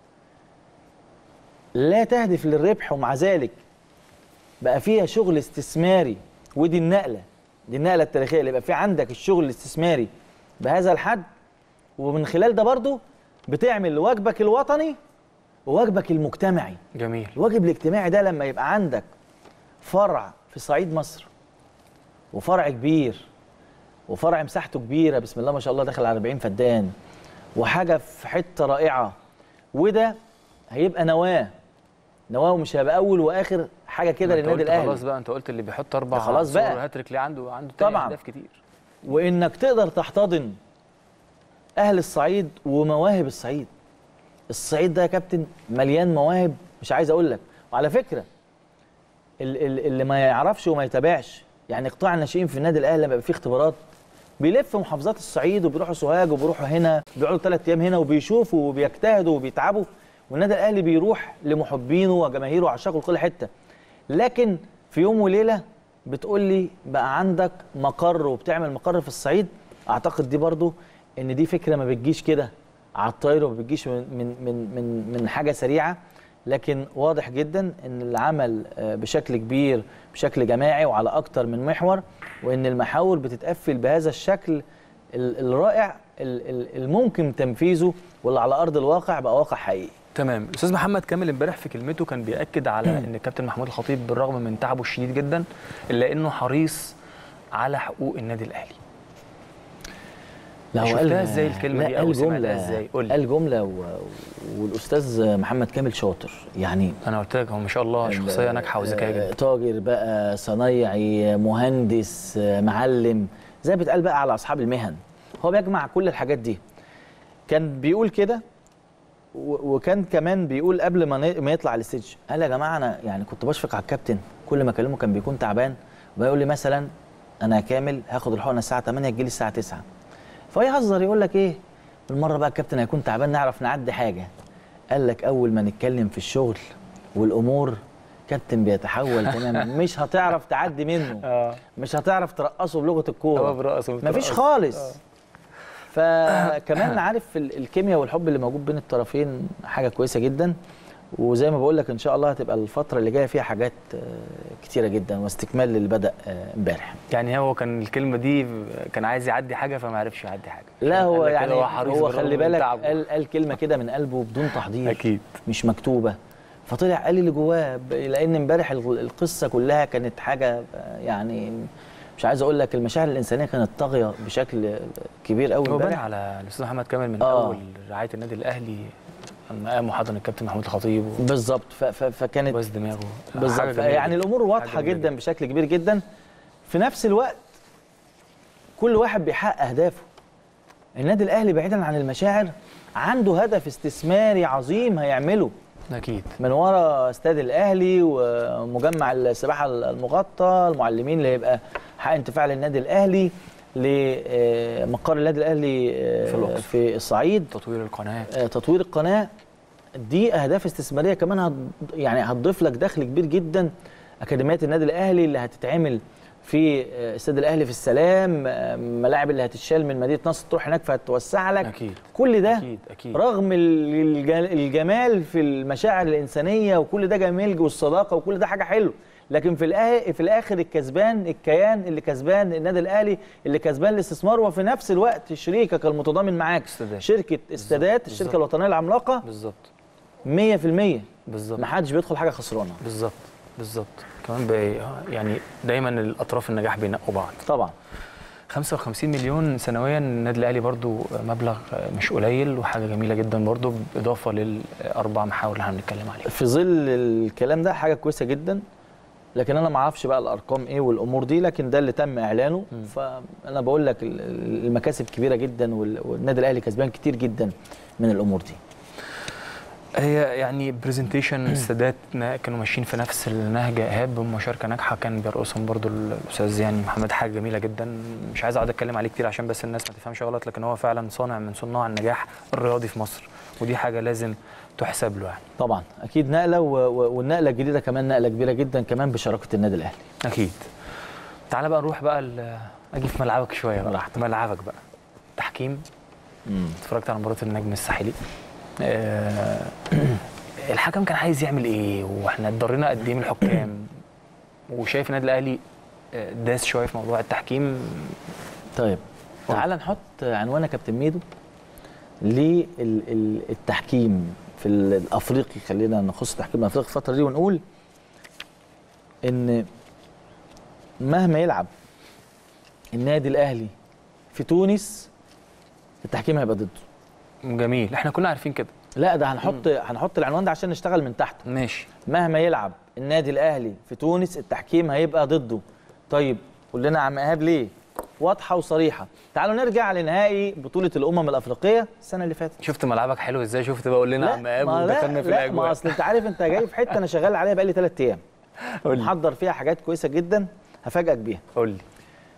S2: لا تهدف للربح ومع ذلك بقى فيها شغل استثماري ودي النقله دي النقله التاريخيه اللي يبقى في عندك الشغل الاستثماري بهذا الحد ومن خلال ده برضو بتعمل واجبك الوطني وواجبك المجتمعي
S1: جميل
S2: الواجب الاجتماعي ده لما يبقى عندك فرع في صعيد مصر وفرع كبير وفرع مساحته كبيره بسم الله ما شاء الله داخل على 40 فدان وحاجه في حته رائعه وده هيبقى نواه نواه ومش هيبقى اول واخر حاجه كده
S1: ما أنت
S2: للنادي
S1: قلت
S2: الاهلي
S1: خلاص بقى انت قلت اللي بيحط اربع
S2: ده خلاص
S1: صور
S2: بقى.
S1: هاتريك ليه عنده عنده تاني
S2: طبعاً.
S1: اهداف كتير
S2: وانك تقدر تحتضن اهل الصعيد ومواهب الصعيد الصعيد ده يا كابتن مليان مواهب مش عايز اقول لك وعلى فكره ال- ال- اللي ما يعرفش وما يتابعش يعني قطاع الناشئين في النادي الاهلي لما يبقى فيه اختبارات بيلف محافظات الصعيد وبيروحوا سوهاج وبيروحوا هنا بيقعدوا ثلاث ايام هنا وبيشوفوا وبيجتهدوا وبيتعبوا والنادي الاهلي بيروح لمحبينه وجماهيره وعشاقه لكل حته لكن في يوم وليله بتقول لي بقى عندك مقر وبتعمل مقر في الصعيد اعتقد دي برضو ان دي فكره ما بتجيش كده على الطاير وما بتجيش من من من من, من حاجه سريعه لكن واضح جدا ان العمل آه، بشكل كبير بشكل جماعي وعلى اكتر من محور وان المحاور بتتقفل بهذا الشكل ال- الرائع ال- ال- الممكن تنفيذه واللي على ارض الواقع بقى واقع حقيقي
S1: تمام الاستاذ محمد كامل امبارح في كلمته كان بياكد على ان الكابتن محمود الخطيب بالرغم من تعبه الشديد جدا الا انه حريص على حقوق النادي الاهلي
S2: هو
S1: شفتها
S2: قال-
S1: ازاي الكلمة
S2: لا،
S1: دي أو
S2: قال
S1: سمعتها
S2: جملة
S1: ازاي؟ قول لي.
S2: قال جمله و... والاستاذ محمد كامل شاطر يعني
S1: انا قلت لك هو ما شاء الله شخصيه ناجحه وذكيه
S2: آه،
S1: جدا
S2: تاجر بقى صنايعي مهندس آه، معلم زي بيتقال بقى على اصحاب المهن هو بيجمع كل الحاجات دي كان بيقول كده و- وكان كمان بيقول قبل ما ن- ما يطلع على الستيج قال يا جماعه انا يعني كنت بشفق على الكابتن كل ما اكلمه كان بيكون تعبان ويقول لي مثلا انا كامل هاخد الحقنه الساعه 8 تجي لي الساعه 9 فيهزر يقول لك ايه بالمره بقى الكابتن هيكون تعبان نعرف نعدي حاجه قال لك اول ما نتكلم في الشغل والامور كابتن بيتحول تماما مش هتعرف تعدي منه
S1: اه
S2: مش هتعرف ترقصه بلغه
S1: هو
S2: الكوره
S1: برقص
S2: مفيش خالص فكمان عارف ال- الكيمياء والحب اللي موجود بين الطرفين حاجه كويسه جدا وزي ما بقول لك ان شاء الله هتبقى الفتره اللي جايه فيها حاجات آه، كتيره جدا واستكمال للي بدا آه، امبارح
S1: يعني هو كان الكلمه دي كان عايز يعدي حاجه فما عرفش يعدي حاجه
S2: لا
S1: قال
S2: هو
S1: لك كده
S2: يعني
S1: حريص
S2: هو
S1: بالرغم
S2: خلي
S1: من
S2: بالك
S1: تعبه.
S2: قال, قال كلمه كده من قلبه بدون تحضير
S1: اكيد
S2: مش مكتوبه فطلع قال اللي جواه ب- لان امبارح ال- القصه كلها كانت حاجه آه، يعني مش عايز اقول لك المشاعر الانسانيه كانت طاغيه بشكل آه، كبير قوي
S1: هو بان
S2: امبارح
S1: على الاستاذ محمد كامل من
S2: آه.
S1: اول رعايه النادي الاهلي لما قام وحضن الكابتن محمود الخطيب
S2: بالظبط ف- ف- فكانت
S1: وباس دماغه حاجة
S2: بالظبط
S1: جميلة
S2: يعني
S1: جدا.
S2: الامور واضحه
S1: حاجة جميلة
S2: جدا بشكل كبير جدا في نفس الوقت كل واحد بيحقق اهدافه النادي الاهلي بعيدا عن المشاعر عنده هدف استثماري عظيم هيعمله
S1: اكيد
S2: من ورا استاد الاهلي ومجمع السباحه المغطى المعلمين اللي هيبقى حق انتفاع للنادي الاهلي لمقر النادي الاهلي آه،
S1: في الأقصر.
S2: في الصعيد
S1: تطوير القناه
S2: آه، تطوير القناه دي اهداف استثماريه كمان هت يعني هتضيف لك دخل كبير جدا اكاديميات النادي الاهلي اللي هتتعمل في آه، استاد الاهلي في السلام آه، ملاعب اللي هتتشال من مدينه نصر تروح هناك فهتوسع لك
S1: اكيد
S2: كل ده
S1: اكيد اكيد
S2: رغم ال- الج- الجمال في المشاعر الانسانيه وكل ده جميل والصداقه وكل ده حاجه حلوه لكن في الآ- في الاخر الكسبان الكيان اللي كسبان النادي الاهلي اللي كسبان الاستثمار وفي نفس الوقت شريكك المتضامن معاك
S1: استادات.
S2: شركه استادات
S1: بالظبط.
S2: الشركه الوطنيه العملاقه
S1: بالظبط
S2: 100%
S1: بالظبط
S2: ما حدش بيدخل حاجه خسرانه
S1: بالظبط بالظبط كمان بي يعني دايما الاطراف النجاح بينقوا بعض
S2: طبعا
S1: 55 مليون سنويا النادي الاهلي برضو مبلغ مش قليل وحاجه جميله جدا برضو بالاضافه للاربع محاور اللي احنا بنتكلم عليها
S2: في ظل الكلام ده حاجه كويسه جدا لكن انا ما اعرفش بقى الارقام ايه والامور دي لكن ده اللي تم اعلانه
S1: مم.
S2: فانا بقول لك ال- ال- المكاسب كبيره جدا وال- والنادي الاهلي كسبان كتير جدا من الامور دي
S1: هي يعني برزنتيشن السادات نا- كانوا ماشيين في نفس النهج ايهاب بمشاركه ناجحه كان بيرقصهم برضو الاستاذ يعني محمد حاجه جميله جدا مش عايز اقعد اتكلم عليه كتير عشان بس الناس ما تفهمش غلط لكن هو فعلا صانع من صناع النجاح الرياضي في مصر ودي حاجه لازم تحسب له يعني
S2: طبعا اكيد نقله و- و- والنقله الجديده كمان نقله كبيره جدا كمان بشراكه النادي الاهلي
S1: اكيد تعالى بقى نروح بقى ال- اجي في ملعبك شويه بقى
S2: براحتك.
S1: ملعبك بقى تحكيم اتفرجت على مباراه النجم الساحلي آه، الحكم كان عايز يعمل ايه واحنا اتضرينا قد ايه من الحكام وشايف النادي الاهلي آه، داس شويه في موضوع التحكيم
S2: طيب تعال نحط عنوان يا كابتن ميدو للتحكيم في الافريقي خلينا نخص التحكيم الافريقي الفتره دي ونقول ان مهما يلعب النادي الاهلي في تونس التحكيم هيبقى ضده
S1: جميل احنا كنا عارفين كده
S2: لا ده هنحط هنحط العنوان ده عشان نشتغل من تحت
S1: ماشي
S2: مهما يلعب النادي الاهلي في تونس التحكيم هيبقى ضده طيب قول لنا يا عم ايهاب ليه واضحه وصريحه تعالوا نرجع لنهائي بطوله الامم الافريقيه السنه اللي فاتت
S1: شفت ملعبك حلو ازاي شفت بقول لنا عم ايهاب
S2: ما لا
S1: ودخلنا في
S2: لا ما
S1: الاجواء
S2: اصل انت عارف انت جاي في حته انا شغال عليها بقالي ثلاث ايام
S1: قول لي
S2: محضر فيها حاجات كويسه جدا هفاجئك بيها
S1: قول لي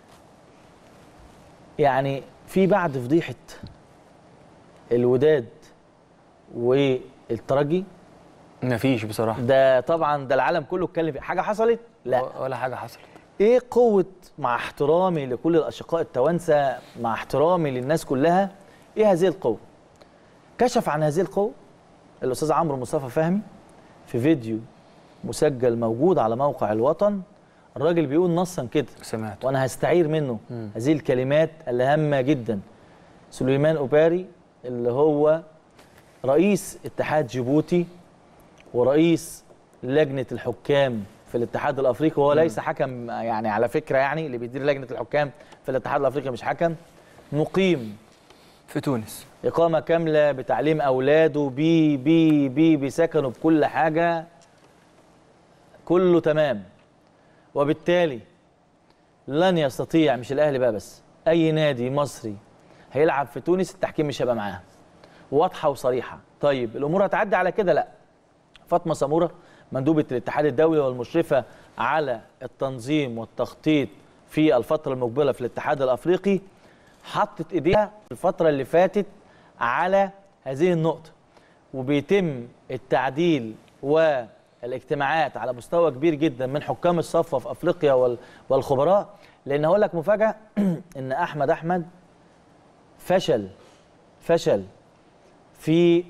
S2: يعني في بعد فضيحه الوداد والترجي
S1: مفيش بصراحه
S2: ده طبعا ده العالم كله اتكلم فيه حاجه حصلت لا
S1: ولا حاجه حصلت
S2: ايه قوه مع احترامي لكل الاشقاء التوانسه مع احترامي للناس كلها ايه هذه القوه كشف عن هذه القوه الاستاذ عمرو مصطفى فهمي في فيديو مسجل موجود على موقع الوطن الراجل بيقول نصا كده
S1: سمعت
S2: وانا هستعير منه
S1: مم.
S2: هذه الكلمات الهامه جدا سليمان اوباري اللي هو رئيس اتحاد جيبوتي ورئيس لجنه الحكام في الاتحاد الافريقي وهو ليس حكم يعني على فكره يعني اللي بيدير لجنه الحكام في الاتحاد الافريقي مش حكم مقيم
S1: في تونس
S2: إقامة كاملة بتعليم أولاده بي بي بي بسكنه بكل حاجة كله تمام وبالتالي لن يستطيع مش الأهلي بقى بس أي نادي مصري هيلعب في تونس التحكيم مش هيبقى معاه واضحة وصريحة طيب الأمور هتعدي على كده لا فاطمة سمورة مندوبة الاتحاد الدولي والمشرفة على التنظيم والتخطيط في الفترة المقبلة في الاتحاد الأفريقي حطت ايديها الفترة اللي فاتت على هذه النقطة وبيتم التعديل والاجتماعات على مستوى كبير جدا من حكام الصفوة في افريقيا وال- والخبراء لان هقول لك مفاجأة ان احمد احمد فشل فشل في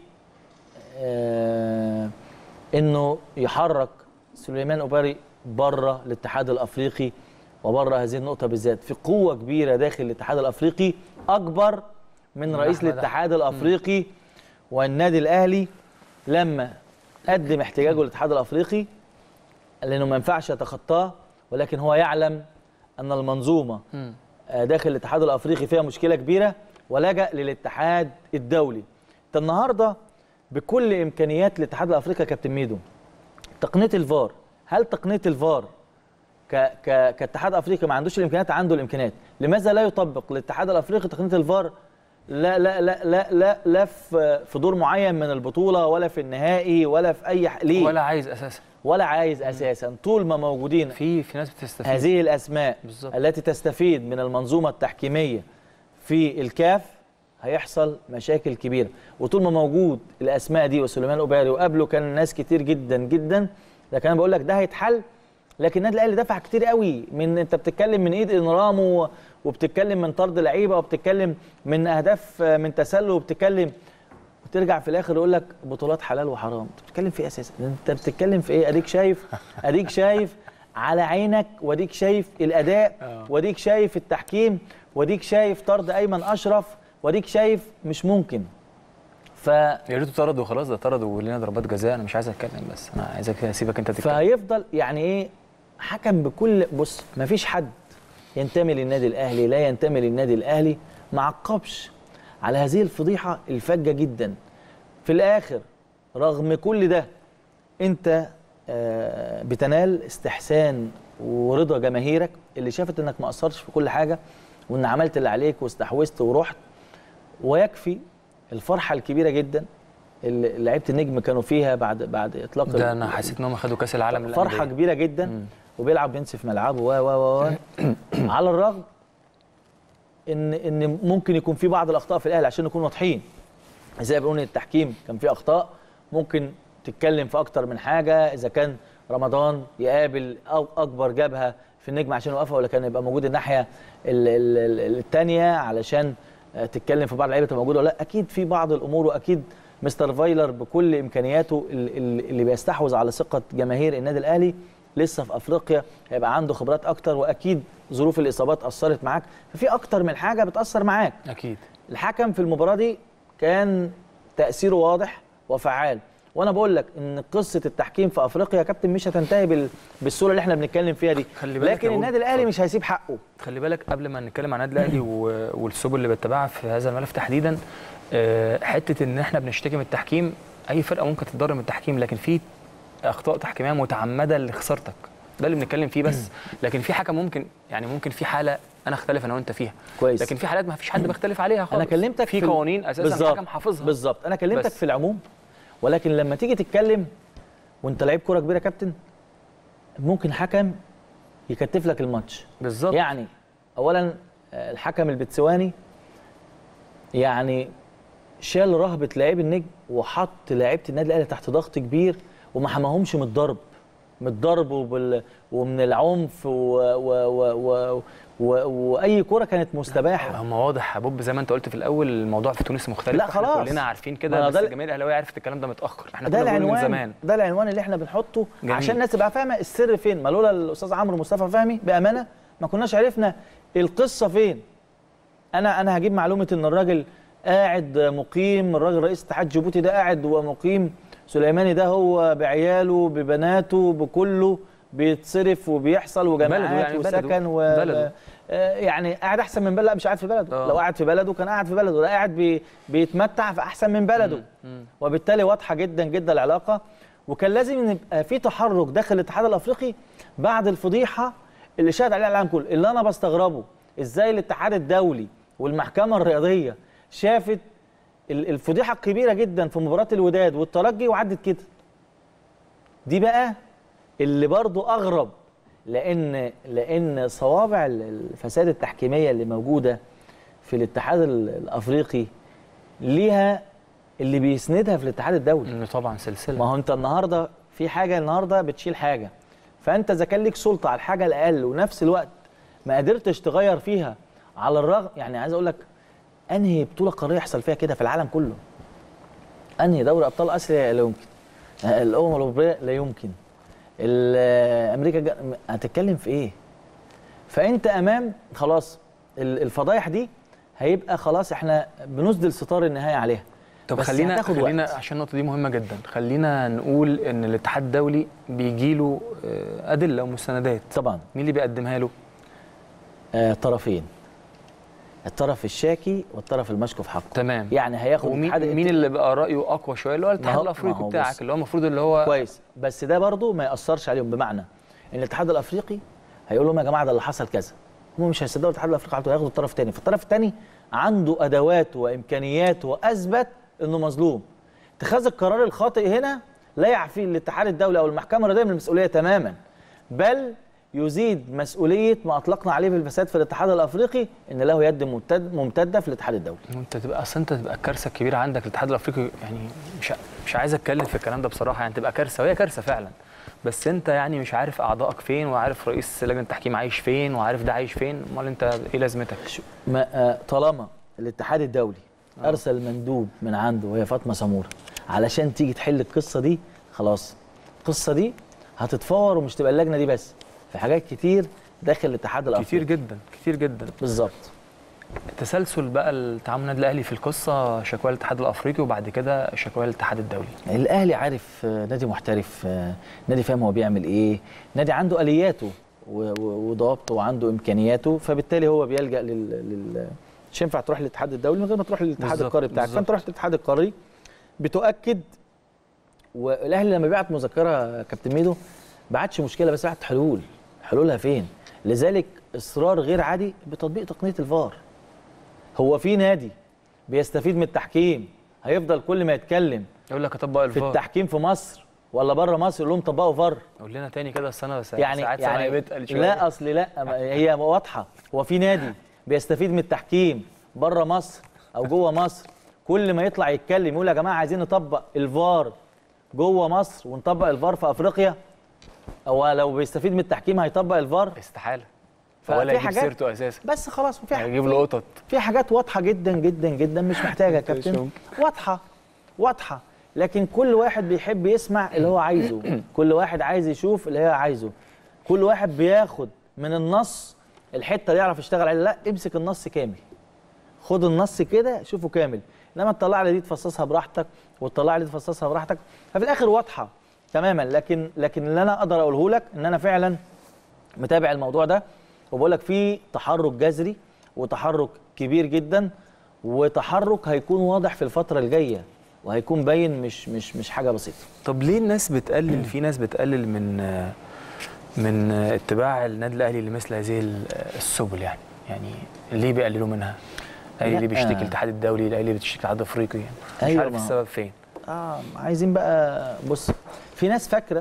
S2: آه انه يحرك سليمان اوباري بره الاتحاد الافريقي وبره هذه النقطه بالذات في قوه كبيره داخل الاتحاد الافريقي اكبر من
S1: من
S2: رئيس
S1: أحمد
S2: الاتحاد الافريقي والنادي الاهلي لما قدم احتجاجه للاتحاد الافريقي لانه ما ينفعش يتخطاه ولكن هو يعلم ان المنظومه
S1: مم.
S2: آه، داخل الاتحاد الافريقي فيها مشكله كبيره ولجا للاتحاد الدولي انت النهارده بكل امكانيات الاتحاد الافريقي يا كابتن ميدو تقنيه الفار هل تقنيه الفار ك ك كاتحاد افريقي ما عندوش الامكانيات عنده الامكانيات لماذا لا يطبق الاتحاد الافريقي تقنيه الفار لا لا لا لا لا, لا في في دور معين من البطوله ولا في النهائي ولا في اي ح... ليه
S1: ولا عايز اساسا
S2: ولا عايز اساسا طول ما موجودين
S1: في في ناس بتستفيد
S2: هذه الاسماء
S1: بالظبط.
S2: التي تستفيد من المنظومه التحكيميه في الكاف هيحصل مشاكل كبيره وطول ما موجود الاسماء دي وسليمان اوباري وقبله كان ناس كتير جدا جدا لكن انا بقول لك ده هيتحل لكن النادي الاهلي دفع كتير قوي من انت بتتكلم من ايد انرام و- وبتتكلم من طرد لعيبه وبتتكلم من اهداف آه، من تسلل وبتتكلم وترجع في الاخر يقول لك بطولات حلال وحرام انت بتتكلم في ايه اساسا انت بتتكلم في ايه اديك شايف اديك شايف على عينك واديك شايف الاداء
S1: آه.
S2: واديك شايف التحكيم واديك شايف طرد ايمن اشرف واديك شايف مش ممكن ف
S1: يا ريته طردوا خلاص ده طردوا ولينا ضربات جزاء انا مش عايز اتكلم بس انا عايزك اسيبك انت تتكلم
S2: فهيفضل يعني ايه حكم بكل بص مفيش حد ينتمي للنادي الاهلي لا ينتمي للنادي الاهلي ما عقبش على هذه الفضيحه الفجه جدا في الاخر رغم كل ده انت آه، بتنال استحسان ورضا جماهيرك اللي شافت انك ما قصرتش في كل حاجه وان عملت اللي عليك واستحوذت ورحت ويكفي الفرحه الكبيره جدا اللي لعيبه النجم كانوا فيها بعد بعد اطلاق
S1: ده
S2: ال-
S1: انا حسيت ان هم خدوا كاس العالم
S2: فرحه
S1: للأندية.
S2: كبيره جدا
S1: مم.
S2: وبيلعب بينسف ملعبه و و و على الرغم ان ان ممكن يكون في بعض الاخطاء في الاهلي عشان نكون واضحين زي ما بنقول إن التحكيم كان فيه اخطاء ممكن تتكلم في اكتر من حاجه اذا كان رمضان يقابل أو اكبر جبهه في النجم عشان يوقفها ولا كان يبقى موجود الناحيه الثانيه علشان آه، تتكلم في بعض اللعيبه تبقى موجوده ولا لا اكيد في بعض الامور واكيد مستر فايلر بكل امكانياته ال- ال- اللي بيستحوذ على ثقه جماهير النادي الاهلي لسه في افريقيا هيبقى عنده خبرات اكتر واكيد ظروف الاصابات اثرت معاك ففي اكتر من حاجه بتاثر معاك
S1: اكيد
S2: الحكم في المباراه دي كان تاثيره واضح وفعال وانا بقول لك ان قصه التحكيم في افريقيا يا كابتن مش هتنتهي بال... بالصوره اللي احنا بنتكلم فيها دي
S1: خلي بالك
S2: لكن
S1: يا
S2: النادي
S1: بوب.
S2: الاهلي مش هيسيب حقه
S1: خلي بالك قبل ما نتكلم عن النادي الاهلي و- والسبل اللي بتبعها في هذا الملف تحديدا آه، حته ان احنا بنشتكي من التحكيم اي فرقه ممكن تتضرر من التحكيم لكن في اخطاء تحكيميه متعمده لخسارتك ده اللي بنتكلم فيه بس لكن في حاجه ممكن يعني ممكن في حاله انا اختلف انا وانت فيها
S2: كويس.
S1: لكن في حالات ما فيش حد بيختلف عليها خالص
S2: انا كلمتك
S1: في
S2: ال-
S1: قوانين اساسا
S2: بالظبط.
S1: الحكم حافظها
S2: بالظبط انا كلمتك
S1: بس.
S2: في العموم ولكن لما تيجي تتكلم وانت لعيب كوره كبيره يا كابتن ممكن حكم يكتف لك الماتش
S1: بالظبط
S2: يعني اولا آه، الحكم البتسواني يعني شال رهبه لاعبي النجم وحط لعيبه النادي الاهلي تحت ضغط كبير وما حماهمش من الضرب من الضرب وبال ومن العنف و... و... و... و... و... واي كره كانت مستباحه
S1: هم واضح يا بوب زي ما انت قلت في الاول الموضوع في تونس مختلف
S2: لا
S1: إحنا
S2: خلاص.
S1: كلنا عارفين
S2: ما
S1: كده
S2: أنا
S1: بس
S2: ده ال-
S1: الجماهير الاهلاويه عرفت الكلام ده متاخر احنا
S2: ده
S1: كنا بنقول من
S2: العنوان
S1: زمان
S2: ده العنوان اللي احنا بنحطه
S1: جميل.
S2: عشان الناس تبقى فاهمه السر فين ما لولا الاستاذ عمرو مصطفى فهمي بامانه ما كناش عرفنا القصه فين انا انا هجيب معلومه ان الراجل قاعد مقيم الراجل رئيس اتحاد جيبوتي ده قاعد ومقيم سليماني ده هو بعياله ببناته بكله بيتصرف وبيحصل وجامعات
S1: يعني بلده.
S2: وسكن و
S1: بلده.
S2: آه، يعني قاعد احسن من بلده لا مش قاعد في بلده
S1: آه.
S2: لو قاعد في بلده كان قاعد في بلده ده قاعد بي بيتمتع في احسن من بلده
S1: مم.
S2: وبالتالي واضحه جدا جدا العلاقه وكان لازم يبقى في تحرك داخل الاتحاد الافريقي بعد الفضيحه اللي شهد عليها العالم كله اللي انا بستغربه ازاي الاتحاد الدولي والمحكمه الرياضيه شافت ال- الفضيحه الكبيره جدا في مباراه الوداد والترجي وعدت كده دي بقى اللي برضو اغرب لان لان صوابع ال- الفساد التحكيميه اللي موجوده في الاتحاد ال- الافريقي ليها اللي بيسندها في الاتحاد الدولي
S1: إنه طبعا سلسله
S2: ما هو انت النهارده في حاجه النهارده بتشيل حاجه فانت اذا كان ليك سلطه على الحاجه الاقل ونفس الوقت ما قدرتش تغير فيها على الرغم يعني عايز اقول لك انهي بطوله قاريه يحصل فيها كده في العالم كله انهي دوري ابطال اسيا لا يمكن آه، الامم الاوروبيه لا يمكن ال- آه، امريكا جا- هتتكلم في ايه فانت امام خلاص ال- الفضايح دي هيبقى خلاص احنا بنسدل ستار النهايه عليها
S1: طب
S2: بس
S1: خلينا
S2: هتاخد
S1: خلينا
S2: وقت.
S1: عشان النقطه دي مهمه جدا خلينا نقول ان الاتحاد الدولي بيجي له ادله ومستندات
S2: طبعا
S1: مين اللي بيقدمها له
S2: آه طرفين الطرف الشاكي والطرف المشكو في حقه
S1: تمام
S2: يعني هياخد
S1: ومين
S2: الاتحاد
S1: مين اللي بقى رايه اقوى شويه اللي هو
S2: ما
S1: الاتحاد
S2: هو- ما
S1: الافريقي
S2: هو
S1: بتاعك
S2: بص.
S1: اللي هو المفروض اللي هو
S2: كويس بس ده برضه ما ياثرش عليهم بمعنى ان الاتحاد الافريقي هيقول لهم يا جماعه ده اللي حصل كذا هم مش هيصدقوا الاتحاد الافريقي على طول هياخدوا الطرف الثاني فالطرف الثاني عنده ادوات وامكانيات واثبت انه مظلوم اتخاذ القرار الخاطئ هنا لا يعفي الاتحاد الدولي او المحكمه الرياضيه من المسؤوليه تماما بل يزيد مسؤوليه ما اطلقنا عليه بالفساد في الاتحاد الافريقي ان له يد ممتد ممتده في الاتحاد الدولي
S1: انت تبقى اصل انت تبقى الكارثه الكبيره عندك الاتحاد الافريقي يعني مش مش عايز اتكلم في الكلام ده بصراحه يعني تبقى كارثه وهي كارثه فعلا بس انت يعني مش عارف اعضائك فين وعارف رئيس لجنه التحكيم عايش فين وعارف ده عايش فين امال انت ايه لازمتك
S2: شو- ما آه، طالما الاتحاد الدولي ارسل مندوب من عنده وهي فاطمه سموره علشان تيجي تحل القصه دي خلاص القصه دي هتتفور ومش تبقى اللجنه دي بس في حاجات كتير داخل الاتحاد الافريقي
S1: كتير جدا كتير جدا
S2: بالظبط
S1: تسلسل بقى التعامل النادي الاهلي في القصه شكوى الاتحاد الافريقي وبعد كده شكوى الاتحاد الدولي
S2: الاهلي عارف آه، نادي محترف آه، نادي فاهم هو بيعمل ايه نادي عنده الياته و- و- وضوابطه وعنده امكانياته فبالتالي هو بيلجا لل, لل... مش ينفع تروح للاتحاد الدولي من غير ما تروح للاتحاد
S1: بالظبط،
S2: القاري بتاعك
S1: بالظبط.
S2: فانت رحت للاتحاد القاري بتؤكد والاهلي لما بيبعت مذكره يا كابتن ميدو بعتش مشكله بس بعت حلول حلولها فين لذلك اصرار غير عادي بتطبيق تقنيه الفار هو في نادي بيستفيد من التحكيم هيفضل كل ما يتكلم
S1: يقول لك اطبق
S2: في
S1: الفار
S2: التحكيم في مصر ولا بره مصر يقول لهم طبقوا فار
S1: قول لنا تاني كده السنه بس
S2: يعني
S1: ساعات
S2: يعني
S1: سمعي بتقل شويه
S2: لا اصل لا ما- هي واضحه هو في نادي بيستفيد من التحكيم بره مصر او جوه مصر كل ما يطلع يتكلم يقول يا جماعه عايزين نطبق الفار جوه مصر ونطبق الفار في افريقيا هو لو بيستفيد من التحكيم هيطبق الفار
S1: استحاله
S2: ففي
S1: ولا يجيب
S2: حاجات-
S1: سيرته اساسا
S2: بس خلاص في
S1: هيجيب
S2: في-
S1: له قطط
S2: في حاجات واضحه جدا جدا جدا مش محتاجه يا
S1: مش
S2: كابتن
S1: ممكن.
S2: واضحه واضحه لكن كل واحد بيحب يسمع اللي هو عايزه كل واحد عايز يشوف اللي هو عايزه كل واحد بياخد من النص الحته اللي يعرف يشتغل عليها لا امسك النص كامل خد النص كده شوفه كامل لما تطلع لي دي تفصصها براحتك وتطلع لي دي تفصصها براحتك ففي الاخر واضحه تماما لكن لكن اللي انا اقدر اقوله لك ان انا فعلا متابع الموضوع ده وبقول لك في تحرك جذري وتحرك كبير جدا وتحرك هيكون واضح في الفتره الجايه وهيكون باين مش مش مش حاجه بسيطه
S1: طب ليه الناس بتقلل في ناس بتقلل من آه، من آه، اتباع النادي الاهلي لمثل هذه ال- آه، السبل يعني يعني ليه بيقللوا منها؟ الاهلي
S2: لا.
S1: ليه بيشتكي الاتحاد الدولي الاهلي بيشتكي الاتحاد الافريقي يعني مش
S2: أيوة،
S1: عارف
S2: ما-
S1: السبب فين
S2: اه عايزين بقى بص في ناس فاكره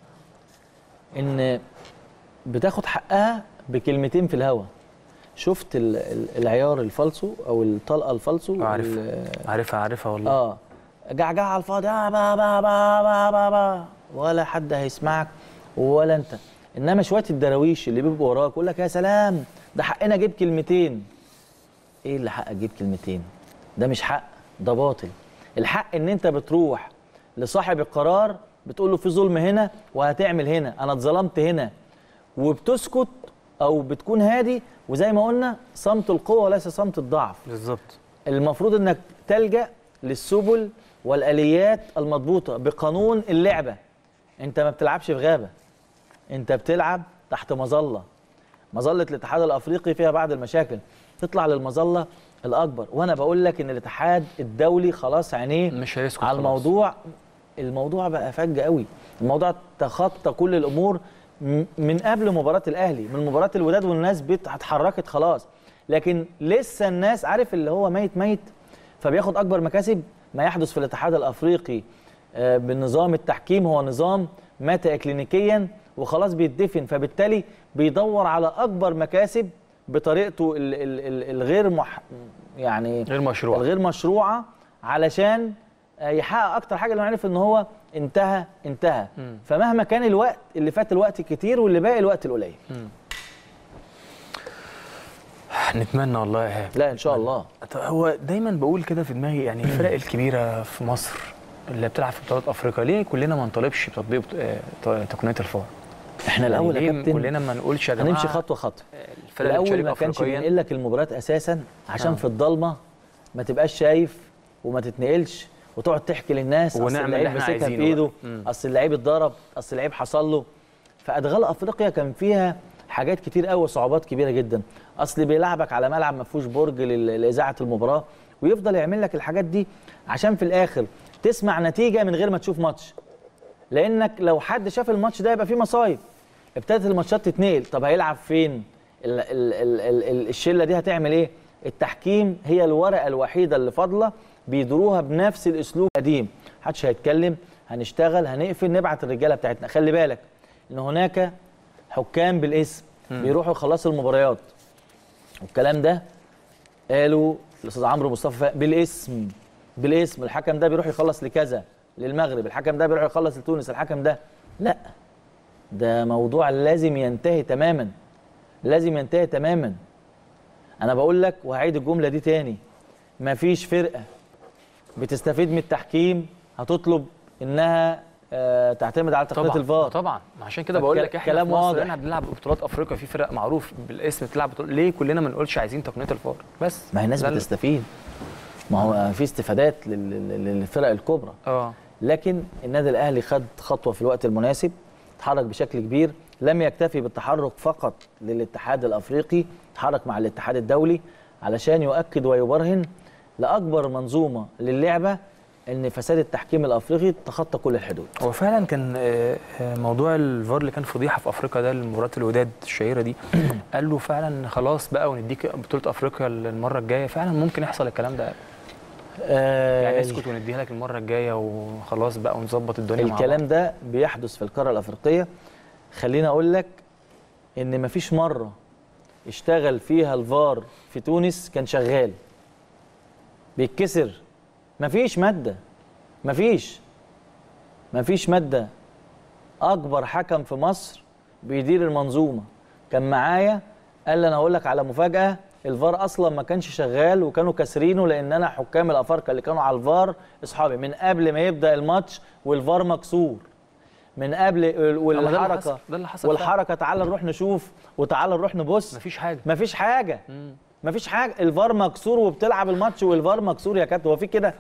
S2: ان بتاخد حقها بكلمتين في الهوا شفت ال- ال- العيار الفالسو او الطلقه الفالسو
S1: عارف.
S2: ال-
S1: عارفها عارفها والله
S2: اه جعجع على الفاضي آه با با با با با با ولا حد هيسمعك ولا انت انما شويه الدراويش اللي بيبقوا وراك يقول لك يا سلام ده حقنا اجيب كلمتين ايه اللي حق اجيب كلمتين ده مش حق ده باطل الحق ان انت بتروح لصاحب القرار بتقول له في ظلم هنا وهتعمل هنا انا اتظلمت هنا وبتسكت او بتكون هادي وزي ما قلنا صمت القوه وليس صمت الضعف
S1: بالظبط
S2: المفروض انك تلجا للسبل والاليات المضبوطه بقانون اللعبه انت ما بتلعبش في غابه انت بتلعب تحت مظله مظله الاتحاد الافريقي فيها بعض المشاكل تطلع للمظله الاكبر وانا بقول لك ان الاتحاد الدولي خلاص عينيه
S1: مش هيسكت
S2: على
S1: خلاص.
S2: الموضوع الموضوع بقى فج قوي الموضوع تخطى كل الامور م- من قبل مباراه الاهلي من مباراه الوداد والناس بت- اتحركت خلاص لكن لسه الناس عارف اللي هو ميت ميت فبياخد اكبر مكاسب ما يحدث في الاتحاد الافريقي آه، بالنظام التحكيم هو نظام مات اكلينيكيا وخلاص بيتدفن فبالتالي بيدور على اكبر مكاسب بطريقته ال- ال- ال- الغير مح يعني
S1: غير مشروع
S2: الغير مشروعه علشان آه، يحقق اكتر حاجه اللي عرف ان هو انتهى انتهى
S1: مم.
S2: فمهما كان الوقت اللي فات الوقت كتير واللي باقي الوقت القليل
S1: نتمنى والله يا ايهاب
S2: لا ان شاء الله
S1: طب هو دايما بقول كده في دماغي يعني الفرق الكبيره في مصر اللي بتلعب في بطولات افريقيا ليه كلنا ما نطالبش بتطبيق بط- آه، ت- تقنيه الفار
S2: احنا الاول
S1: يعني
S2: يا
S1: ليه
S2: كابتن
S1: كلنا ما نقولش يا جماعه
S2: هنمشي خطوه خطوه
S1: الفرق اللي
S2: الاول
S1: بتشارك
S2: ما كانش
S1: افريقيا
S2: بينقل لك المباريات اساسا عشان
S1: آه.
S2: في الضلمه ما تبقاش شايف وما تتنقلش وتقعد تحكي للناس اصل
S1: ونعمل اللي
S2: اللعيب
S1: احنا
S2: مسكها في
S1: عايزينه
S2: ايده
S1: بقى. مم.
S2: اصل اللعيب اتضرب اصل اللعيب حصل له فادغال افريقيا كان فيها حاجات كتير قوي وصعوبات كبيره جدا اصل بيلعبك على ملعب ما فيهوش برج لل- لاذاعه المباراه ويفضل يعمل لك الحاجات دي عشان في الاخر تسمع نتيجه من غير ما تشوف ماتش لانك لو حد شاف الماتش ده يبقى فيه مصايب ابتدت الماتشات تتنقل طب هيلعب فين ال ال ال ال ال الشله دي هتعمل ايه التحكيم هي الورقه الوحيده اللي فاضله بيدروها بنفس الاسلوب القديم محدش هيتكلم هنشتغل هنقفل نبعت الرجاله بتاعتنا خلي بالك ان هناك حكام بالاسم بيروحوا يخلصوا المباريات والكلام ده قالوا الاستاذ عمرو مصطفى فاق بالاسم بالاسم الحكم ده بيروح يخلص لكذا للمغرب الحكم ده بيروح يخلص لتونس الحكم ده لا ده موضوع لازم ينتهي تماما لازم ينتهي تماما انا بقول لك وهعيد الجمله دي تاني مفيش فرقه بتستفيد من التحكيم هتطلب انها آه، تعتمد على تقنيه
S1: طبعا
S2: الفار
S1: طبعا عشان كده بقول لك احنا
S2: كلام
S1: في مصر
S2: واضح.
S1: احنا بنلعب بطولات افريقيا في فرق معروف بالاسم بتلعب بطولات ليه كلنا ما نقولش عايزين تقنيه الفار بس
S2: ما هي الناس
S1: ده ال-
S2: بتستفيد ما هو في استفادات لل- لل- للفرق الكبرى
S1: اه
S2: لكن النادي الاهلي خد خطوه في الوقت المناسب تحرك بشكل كبير لم يكتفي بالتحرك فقط للاتحاد الافريقي تحرك مع الاتحاد الدولي علشان يؤكد ويبرهن لاكبر منظومه للعبه ان فساد التحكيم الافريقي تخطى كل الحدود
S1: هو فعلا كان آه، آه، موضوع الفار اللي كان فضيحه في افريقيا ده لمباراه الوداد الشهيره دي قال له فعلا خلاص بقى ونديك بطوله افريقيا المره الجايه فعلا ممكن يحصل الكلام ده
S2: آه
S1: يعني اسكت ونديها لك المره الجايه وخلاص بقى ونظبط الدنيا مع
S2: الكلام ده بيحدث في القاره الافريقيه خليني اقول لك ان مفيش مره اشتغل فيها الفار في تونس كان شغال بيتكسر مفيش ماده مفيش مفيش ماده اكبر حكم في مصر بيدير المنظومه كان معايا قال لي انا هقول لك على مفاجاه الفار اصلا ما كانش شغال وكانوا كاسرينه لان انا حكام الافارقه اللي كانوا على الفار اصحابي من قبل ما يبدا الماتش والفار مكسور من قبل
S1: ده اللي
S2: والحركه
S1: حصل، ده اللي حصل
S2: والحركه تعال نروح نشوف وتعال نروح نبص
S1: مفيش حاجه
S2: مفيش حاجه
S1: مم.
S2: مفيش حاجه الفار مكسور وبتلعب الماتش والفار مكسور يا كابتن هو في كده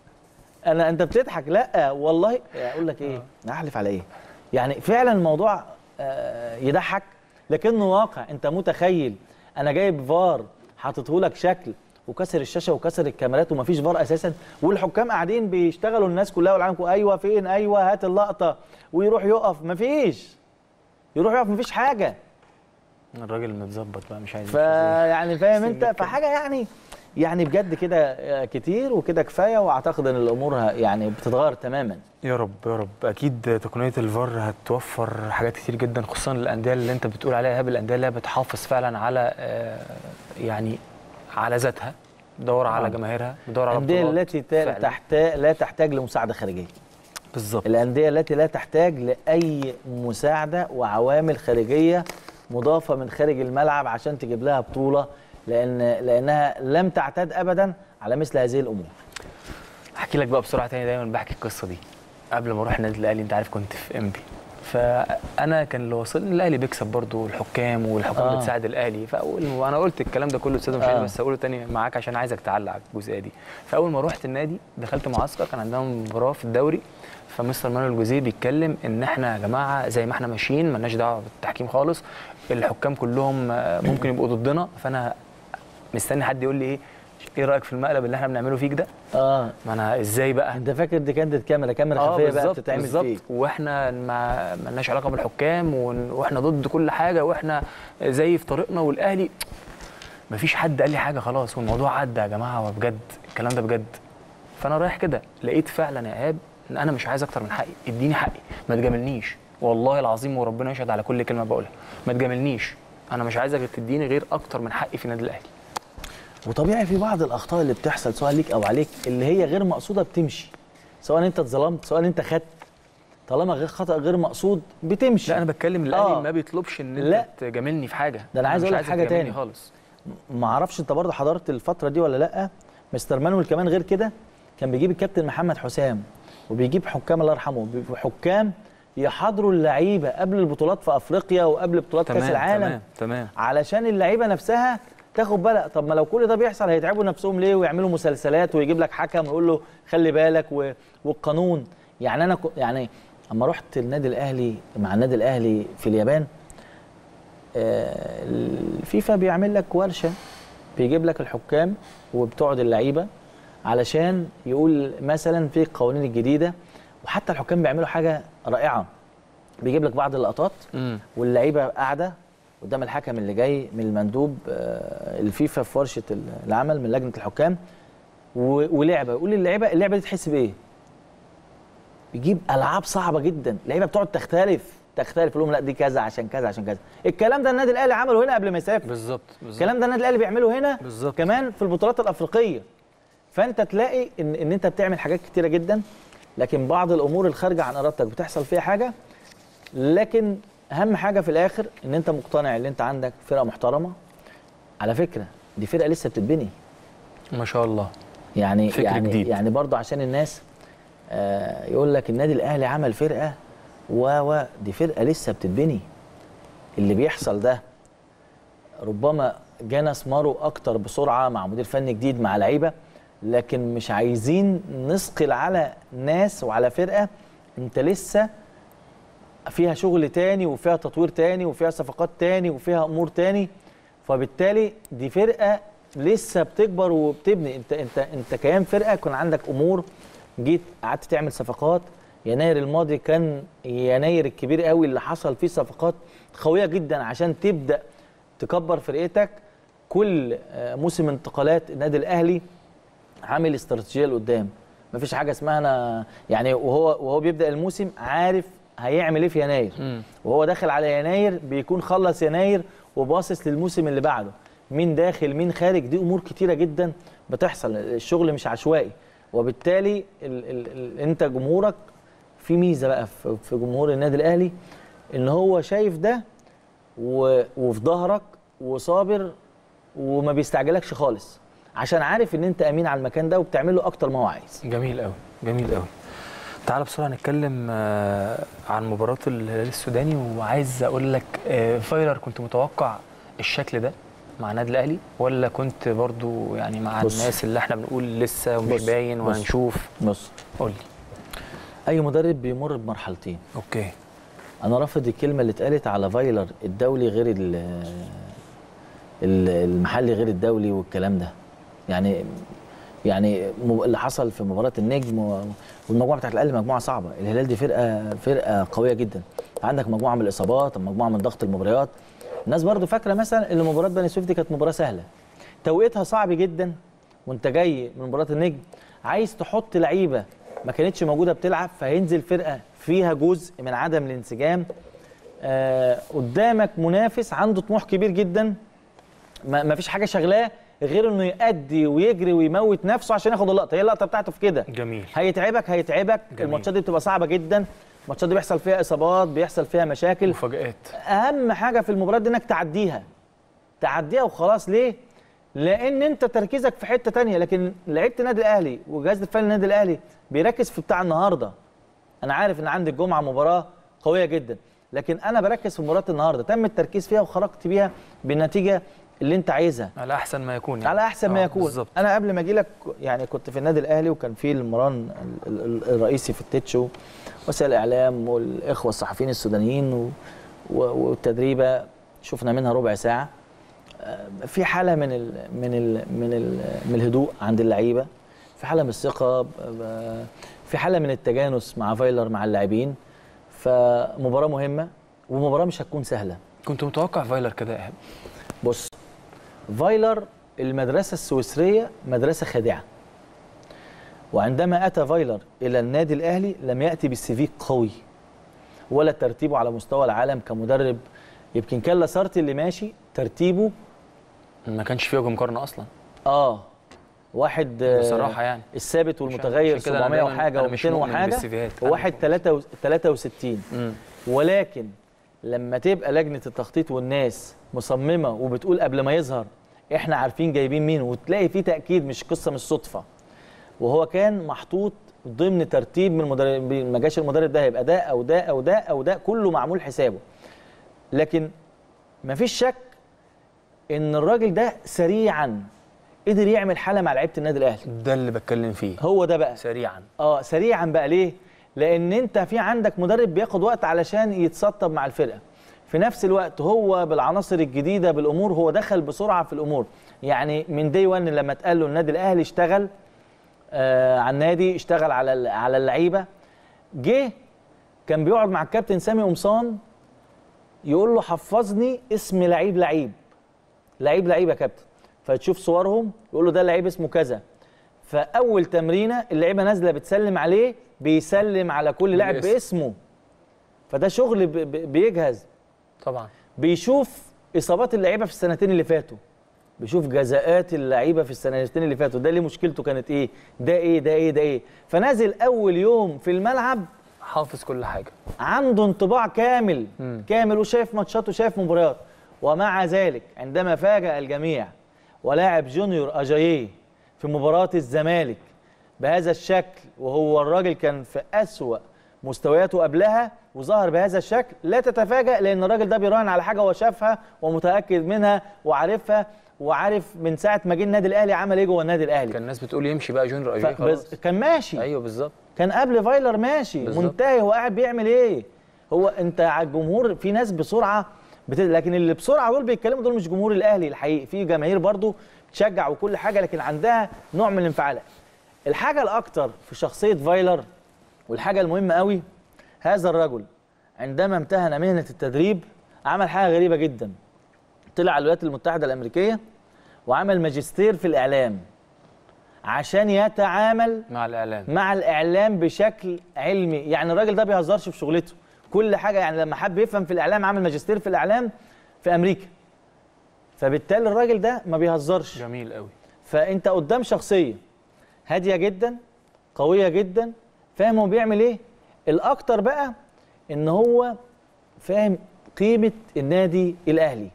S2: انا انت بتضحك لا والله اقول لك ايه احلف على ايه يعني فعلا الموضوع آه، يضحك لكنه واقع انت متخيل انا جايب فار حاططه لك شكل وكسر الشاشه وكسر الكاميرات ومفيش فار اساسا والحكام قاعدين بيشتغلوا الناس كلها والعالم كله ايوه فين ايوه هات اللقطه ويروح يقف مفيش يروح يقف مفيش حاجه
S1: الراجل متظبط بقى مش عايز
S2: فيعني فاهم
S1: سن
S2: انت
S1: كده.
S2: فحاجه يعني يعني بجد كده آه، كتير وكده كفايه واعتقد ان الامور ه- يعني بتتغير تماما
S1: يا رب يا رب اكيد تقنيه الفار هتوفر حاجات كتير جدا خصوصا الانديه اللي انت بتقول عليها هاب الانديه اللي هي بتحافظ فعلا على آه، يعني على ذاتها بتدور على
S2: طبعاً.
S1: جماهيرها بتدور على
S2: الانديه
S1: بطولات
S2: التي تا-
S1: فعلاً.
S2: تحتاج لا تحتاج لمساعده خارجيه
S1: بالظبط
S2: الانديه التي لا تحتاج لاي مساعده وعوامل خارجيه مضافه من خارج الملعب عشان تجيب لها بطوله لان لانها لم تعتاد ابدا على مثل هذه الامور
S1: احكي لك بقى بسرعه تاني دايما بحكي القصه دي قبل ما اروح النادي الاهلي انت عارف كنت في انبي فانا كان اللي واصلني الاهلي بيكسب برضه الحكام والحكام
S2: آه.
S1: بتساعد الاهلي فاول وانا قلت الكلام ده كله استاذ مشاهير
S2: آه.
S1: بس اقوله تاني معاك عشان عايزك تعلق على الجزئيه دي فاول ما رحت النادي دخلت معسكر كان عندنا مباراه في الدوري فمستر مانويل جوزيه بيتكلم ان احنا يا جماعه زي ما احنا ماشيين مالناش دعوه بالتحكيم خالص الحكام كلهم آه، ممكن يبقوا ضدنا فانا مستني حد يقول لي ايه ايه رايك في المقلب اللي احنا بنعمله فيك ده
S2: اه
S1: ما انا ازاي بقى
S2: انت فاكر دي كانت كاميرا كاميرا
S1: اه
S2: خفيه بقى
S1: بالظبط
S2: بتتعمل
S1: بالظبط
S2: فيه
S1: واحنا ما مالناش علاقه بالحكام ون- واحنا ضد كل حاجه واحنا زي في طريقنا والاهلي مفيش حد قال لي حاجه خلاص والموضوع عدى يا جماعه وبجد الكلام ده بجد فانا رايح كده لقيت فعلا يا ايهاب ان انا مش عايز اكتر من حقي اديني حقي ما تجاملنيش والله العظيم وربنا يشهد على كل كلمه بقولها ما تجاملنيش انا مش عايزك تديني غير اكتر من حقي في النادي الاهلي
S2: وطبيعي في بعض الاخطاء اللي بتحصل سواء ليك او عليك اللي هي غير مقصوده بتمشي سواء انت اتظلمت سواء انت خدت طالما غير خطا غير مقصود بتمشي
S1: لا انا بتكلم الاهلي
S2: آه.
S1: ما بيطلبش ان انت
S2: لا.
S1: تجاملني في حاجه
S2: ده أنا عايز
S1: مش
S2: أقول لك
S1: عايزك
S2: حاجة
S1: تجاملني
S2: تاني.
S1: خالص
S2: ما اعرفش انت برضه حضرت الفتره دي ولا لا مستر مانويل كمان غير كده كان بيجيب الكابتن محمد حسام وبيجيب حكام الله يرحمه بيبقوا حكام يحاضروا اللعيبه قبل البطولات في افريقيا وقبل بطولات كاس العالم
S1: تمام تمام
S2: علشان اللعيبه نفسها تاخد بالك طب ما لو كل ده بيحصل هيتعبوا نفسهم ليه ويعملوا مسلسلات ويجيب لك حكم ويقول له خلي بالك و... والقانون يعني انا ك... يعني اما رحت النادي الاهلي مع النادي الاهلي في اليابان آه، الفيفا بيعمل لك ورشه بيجيب لك الحكام وبتقعد اللعيبه علشان يقول مثلا في القوانين الجديده وحتى الحكام بيعملوا حاجه رائعه بيجيب لك بعض اللقطات
S1: امم
S2: واللعيبه قاعده قدام الحكم اللي جاي من المندوب آه، الفيفا في ورشه العمل من لجنه الحكام و- ولعبه يقول للعيبه اللعبه دي تحس بايه؟ يجيب العاب صعبه جدا اللعيبه بتقعد تختلف تختلف يقول لهم لا دي كذا عشان كذا عشان كذا الكلام ده النادي الاهلي عمله هنا قبل ما يسافر
S1: بالظبط بالظبط
S2: الكلام ده النادي الاهلي بيعمله هنا
S1: بالظبط.
S2: كمان في البطولات الافريقيه فانت تلاقي ان ان انت بتعمل حاجات كتيره جدا لكن بعض الامور الخارجه عن ارادتك بتحصل فيها حاجه لكن اهم حاجه في الاخر ان انت مقتنع ان انت عندك فرقه محترمه على فكره دي فرقه لسه بتتبني
S1: ما شاء الله
S2: يعني
S1: فكر
S2: يعني
S1: جديد.
S2: يعني برضه عشان الناس آه يقول لك النادي الاهلي عمل فرقه و و دي فرقه لسه بتتبني اللي بيحصل ده ربما جانا ثماره اكتر بسرعه مع مدير فني جديد مع لعيبه لكن مش عايزين نثقل على ناس وعلى فرقه انت لسه فيها شغل تاني وفيها تطوير تاني وفيها صفقات تاني وفيها امور تاني فبالتالي دي فرقه لسه بتكبر وبتبني انت انت انت كيان فرقه يكون عندك امور جيت قعدت تعمل صفقات يناير الماضي كان يناير الكبير قوي اللي حصل فيه صفقات قويه جدا عشان تبدا تكبر فرقتك كل آه، موسم انتقالات النادي الاهلي عامل استراتيجيه لقدام مفيش حاجه اسمها انا يعني وهو وهو بيبدا الموسم عارف هيعمل ايه في يناير
S1: مم.
S2: وهو داخل على يناير بيكون خلص يناير وباصص للموسم اللي بعده مين داخل مين خارج دي امور كتيره جدا بتحصل الشغل مش عشوائي وبالتالي ال ال ال انت جمهورك في ميزه بقى في في جمهور النادي الاهلي ان هو شايف ده و- وفي ظهرك وصابر وما بيستعجلكش خالص عشان عارف ان انت امين على المكان ده وبتعمل له اكتر ما هو عايز
S1: جميل قوي جميل قوي تعال بسرعه نتكلم آه، عن مباراه الهلال السوداني وعايز اقول لك آه، فايلر كنت متوقع الشكل ده مع النادي الاهلي ولا كنت برضو يعني مع
S2: بص.
S1: الناس اللي احنا بنقول لسه ومش
S2: بص.
S1: باين
S2: بص.
S1: وهنشوف
S2: بص
S1: قول لي
S2: اي مدرب بيمر بمرحلتين
S1: اوكي
S2: انا رافض الكلمه اللي اتقالت على فايلر الدولي غير ال- ال- المحلي غير الدولي والكلام ده يعني يعني م- اللي حصل في مباراه النجم و- والمجموعه بتاعت الاهلي مجموعه صعبه الهلال دي فرقه فرقه قويه جدا عندك مجموعه من الاصابات مجموعه من ضغط المباريات الناس برضو فاكره مثلا ان مباراه بني سويف دي كانت مباراه سهله توقيتها صعب جدا وانت جاي من مباراه النجم عايز تحط لعيبه ما كانتش موجوده بتلعب فهينزل فرقه فيها جزء من عدم الانسجام آه قدامك منافس عنده طموح كبير جدا ما ما فيش حاجه شغلاه غير انه يأدي ويجري ويموت نفسه عشان ياخد اللقطه هي اللقطه بتاعته في كده
S1: جميل
S2: هيتعبك هيتعبك
S1: جميل.
S2: الماتشات دي بتبقى صعبه جدا الماتشات دي بيحصل فيها اصابات بيحصل فيها مشاكل
S1: مفاجآت
S2: اهم حاجه في المباراه دي انك تعديها تعديها وخلاص ليه لان انت تركيزك في حته تانية لكن لعيبه النادي الاهلي وجهاز الفني النادي الاهلي بيركز في بتاع النهارده انا عارف ان عندي الجمعه مباراه قويه جدا لكن انا بركز في مباراه النهارده تم التركيز فيها وخرجت بيها بالنتيجه اللي انت عايزها
S1: على احسن ما يكون يعني.
S2: على احسن ما
S1: آه،
S2: يكون
S1: بالظبط
S2: انا قبل ما اجي لك يعني كنت في النادي الاهلي وكان في المران ال- ال- الرئيسي في التتشو وسائل الاعلام والاخوه الصحفيين السودانيين و... و... والتدريبه شفنا منها ربع ساعه آه، في حاله من ال... من ال... من ال... من الهدوء عند اللعيبه في حاله من الثقه ب- ب- في حاله من التجانس مع فايلر مع اللاعبين فمباراه مهمه ومباراه مش هتكون سهله
S1: كنت متوقع فايلر كده يا ايهاب
S2: بص فايلر المدرسة السويسرية مدرسة خادعة وعندما أتى فايلر إلى النادي الأهلي لم يأتي بالسي في قوي ولا ترتيبه على مستوى العالم كمدرب يمكن كان لاسارتي اللي ماشي ترتيبه
S1: ما كانش فيه وجه مقارنه اصلا
S2: اه واحد آه،
S1: بصراحه يعني
S2: الثابت والمتغير
S1: عشان كده أنا
S2: 700
S1: دايماً-
S2: وحاجه
S1: أنا مش
S2: و200
S1: مؤمن
S2: وحاجه
S1: بالسيفيهات.
S2: وواحد 63
S1: امم
S2: ولكن لما تبقى لجنه التخطيط والناس مصممه وبتقول قبل ما يظهر احنا عارفين جايبين مين وتلاقي فيه تاكيد مش قصه مش صدفه وهو كان محطوط ضمن ترتيب من المدرب ما جاش المدرب ده هيبقى ده او ده او ده او ده كله معمول حسابه لكن مفيش شك ان الراجل ده سريعا قدر يعمل حاله مع لعيبه النادي الاهلي
S1: ده اللي بتكلم فيه
S2: هو ده بقى
S1: سريعا
S2: اه سريعا بقى ليه؟ لان انت في عندك مدرب بياخد وقت علشان يتسطب مع الفرقه. في نفس الوقت هو بالعناصر الجديده بالامور هو دخل بسرعه في الامور. يعني من دي 1 لما اتقال له النادي الاهلي اشتغل آه على النادي اشتغل على ال- على اللعيبه جه كان بيقعد مع الكابتن سامي قمصان يقول له حفظني اسم لعيب لعيب لعيب لعيب يا كابتن فتشوف صورهم يقول له ده لعيب اسمه كذا فاول تمرينه اللعيبه نازله بتسلم عليه بيسلم على كل لاعب
S1: بالاسم.
S2: باسمه فده شغل ب- ب- بيجهز
S1: طبعا
S2: بيشوف اصابات اللعيبه في السنتين اللي فاتوا بيشوف جزاءات اللعيبه في السنتين اللي فاتوا ده ليه مشكلته كانت ايه ده ايه ده ايه ده ايه فنازل اول يوم في الملعب
S1: حافظ كل حاجه
S2: عنده انطباع كامل
S1: مم.
S2: كامل وشايف ماتشات وشايف مباريات ومع ذلك عندما فاجأ الجميع ولاعب جونيور اجاييه في مباراة الزمالك بهذا الشكل وهو الراجل كان في أسوأ مستوياته قبلها وظهر بهذا الشكل لا تتفاجأ لأن الراجل ده بيراهن على حاجة هو شافها ومتأكد منها وعارفها وعارف من ساعة ما جه النادي الأهلي عمل إيه جوه النادي الأهلي
S1: كان الناس بتقول يمشي بقى جونيور اجاي
S2: ف-
S1: خلاص
S2: بس كان ماشي
S1: ايوه بالظبط
S2: كان قبل فايلر ماشي
S1: بالظبط.
S2: منتهي هو قاعد بيعمل ايه هو انت على الجمهور في ناس بسرعه بت... لكن اللي بسرعه دول بيتكلموا دول مش جمهور الاهلي الحقيقي في جماهير برضو بتشجع وكل حاجه لكن عندها نوع من الانفعال الحاجه الاكتر في شخصيه فايلر والحاجه المهمه قوي هذا الرجل عندما امتهن مهنه التدريب عمل حاجه غريبه جدا طلع على الولايات المتحده الامريكيه وعمل ماجستير في الاعلام عشان يتعامل
S1: مع الاعلام
S2: مع الاعلام بشكل علمي يعني الراجل ده بيهزرش في شغلته كل حاجه يعني لما حب يفهم في الاعلام عمل ماجستير في الاعلام في امريكا فبالتالي الراجل ده ما بيهزرش
S1: جميل قوي
S2: فانت قدام شخصيه هاديه جدا قويه جدا فاهم هو بيعمل ايه الاكتر بقى ان هو فاهم قيمه النادي الاهلي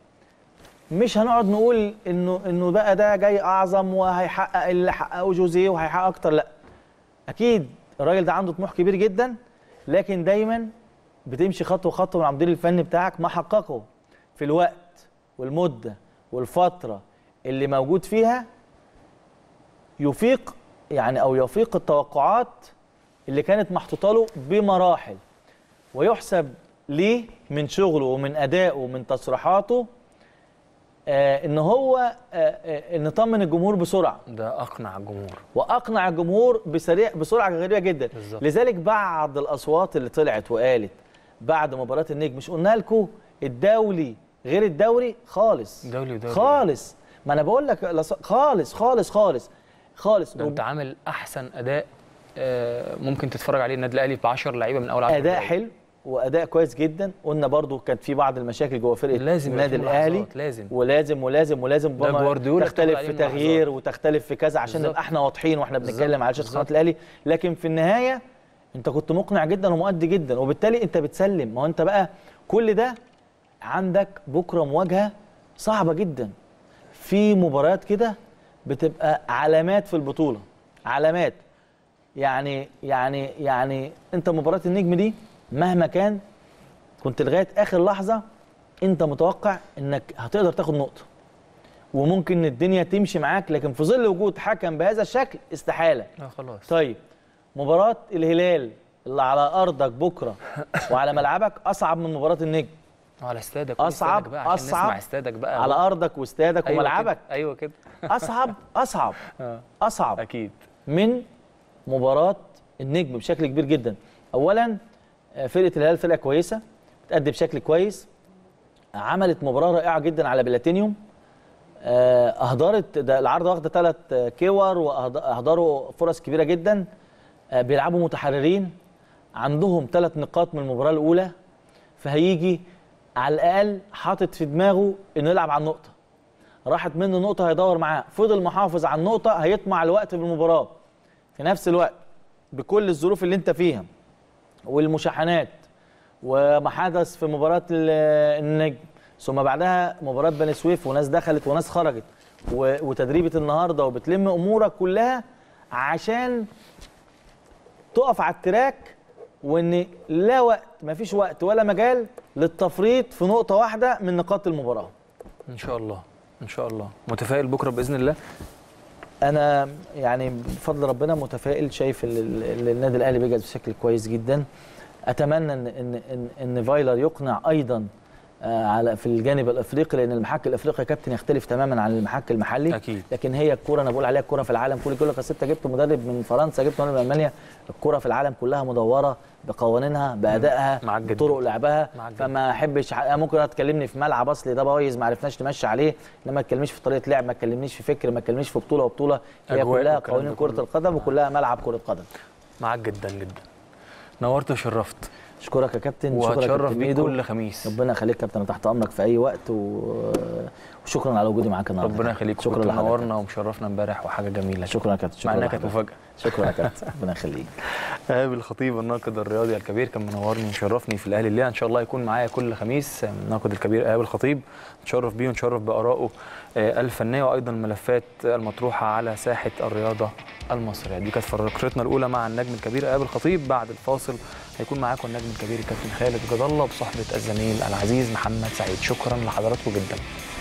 S2: مش هنقعد نقول انه انه بقى ده جاي اعظم وهيحقق اللي حققه جوزيه وهيحقق اكتر لا اكيد الراجل ده عنده طموح كبير جدا لكن دايما بتمشي خطوه خطوه مع المدير الفني بتاعك ما حققه في الوقت والمده والفتره اللي موجود فيها يفيق يعني او يفيق التوقعات اللي كانت محطوطه له بمراحل ويحسب ليه من شغله ومن ادائه ومن تصريحاته آه ان هو آه آه ان طمن الجمهور بسرعه
S1: ده اقنع الجمهور
S2: واقنع الجمهور بسريع بسرعه غريبه جدا
S1: بالظبط.
S2: لذلك بعض الاصوات اللي طلعت وقالت بعد مباراه النجم مش قلنا لكم الدولي غير الدوري خالص
S1: دولي ودوري.
S2: خالص ما انا بقول لك لص- خالص خالص خالص خالص
S1: ده انت عامل احسن اداء آه، ممكن تتفرج عليه النادي الاهلي ب 10 لعيبه من اول 10
S2: اداء حلو واداء كويس جدا قلنا برضو كانت في بعض المشاكل جوه فرقه
S1: لازم يبقى
S2: النادي
S1: في
S2: الاهلي
S1: ملاحظات، لازم.
S2: ولازم ولازم ولازم
S1: ده
S2: بما
S1: جوارديولا
S2: تختلف
S1: اشتغل
S2: في
S1: عليه
S2: تغيير
S1: ملاحظات.
S2: وتختلف في كذا عشان
S1: بالظبط.
S2: نبقى احنا واضحين واحنا
S1: بالظبط.
S2: بنتكلم على شاشه قناه
S1: بالظبط.
S2: الاهلي لكن في النهايه انت كنت مقنع جدا ومؤدي جدا وبالتالي انت بتسلم ما هو انت بقى كل ده عندك بكره مواجهه صعبه جدا في مباريات كده بتبقى علامات في البطوله علامات يعني يعني يعني انت مباراه النجم دي مهما كان كنت لغايه اخر لحظه انت متوقع انك هتقدر تاخد نقطه وممكن الدنيا تمشي معاك لكن في ظل وجود حكم بهذا الشكل استحاله
S1: اه خلاص
S2: طيب مباراه الهلال اللي على ارضك بكره وعلى ملعبك اصعب من مباراه النجم
S1: على استادك قول
S2: اصعب
S1: استادك بقى عشان
S2: اصعب
S1: نسمع استادك بقى
S2: على ارضك واستادك
S1: أيوة
S2: وملعبك
S1: كده. ايوه كده
S2: اصعب اصعب
S1: آه،
S2: اصعب
S1: اكيد
S2: من مباراة النجم بشكل كبير جدا. أولا آه، فرقة الهلال فرقة كويسة بتأدي بشكل كويس عملت مباراة رائعة جدا على بلاتينيوم آه، أهدرت ده العارضة واخدة ثلاث كور وأهدروا فرص كبيرة جدا آه، بيلعبوا متحررين عندهم ثلاث نقاط من المباراة الأولى فهيجي على الأقل حاطط في دماغه إنه يلعب على النقطة راحت منه نقطة هيدور معاه فضل محافظ على النقطة هيطمع الوقت بالمباراة في نفس الوقت بكل الظروف اللي انت فيها والمشاحنات وما حدث في مباراة ال- النجم ثم بعدها مباراة بني سويف وناس دخلت وناس خرجت و- وتدريبة النهارده وبتلم امورك كلها عشان تقف على التراك وان لا وقت مفيش وقت ولا مجال للتفريط في نقطة واحدة من نقاط المباراة
S1: ان شاء الله ان شاء الله متفائل بكره باذن الله
S2: انا يعني بفضل ربنا متفائل شايف ال- ال- ال- النادي الاهلي بيجهز بشكل كويس جدا اتمنى ان ان ان, إن فايلر يقنع ايضا آه، على في الجانب الافريقي لان المحك الافريقي يا كابتن يختلف تماما عن المحك المحلي
S1: أكيد.
S2: لكن هي الكوره انا بقول عليها الكوره في العالم كله يقول لك اصل انت جبت مدرب من فرنسا جبت مدرب من المانيا الكوره في العالم كلها مدوره بقوانينها بادائها
S1: معاك جدا.
S2: بطرق لعبها
S1: معاك جدا.
S2: فما احبش ح- ممكن تكلمني في ملعب اصلي ده بايظ ما عرفناش نمشي عليه انما ما تكلمنيش في طريقه لعب ما تكلمنيش في فكر ما تكلمنيش في بطوله وبطوله هي
S1: أجواء
S2: كلها
S1: والكلام
S2: قوانين
S1: ده
S2: كره
S1: كله.
S2: القدم وكلها ملعب كره قدم
S1: معاك جدا جدا نورت وشرفت
S2: اشكرك يا كابتن شكرا يا
S1: وهتشرف
S2: كابتن
S1: بيك
S2: ميدو
S1: كل خميس
S2: ربنا يخليك يا كابتن أنا تحت امرك في اي وقت و... وشكرا على وجودي معاك النهارده
S1: ربنا يخليك
S2: شكرا
S1: كنت
S2: لحضرتك
S1: منورنا ومشرفنا امبارح وحاجه جميله
S2: شكرا يا كابتن
S1: مع
S2: شكرا
S1: انها كانت
S2: لحضرتك.
S1: مفاجاه
S2: شكرا يا كابتن ربنا يخليك
S1: ايهاب الخطيب الناقد الرياضي الكبير كان منورني ومشرفني في الاهلي الليله ان شاء الله يكون معايا كل خميس الناقد الكبير ايهاب الخطيب نتشرف بيه ونشرف بارائه آه، الفنيه وايضا الملفات المطروحه على ساحه الرياضه المصريه دي كانت فقرتنا الاولى مع النجم الكبير ايهاب الخطيب بعد الفاصل هيكون معاكم النجم الكبير الكابتن خالد جد الله بصحبه الزميل العزيز محمد سعيد شكرا لحضراتكم جدا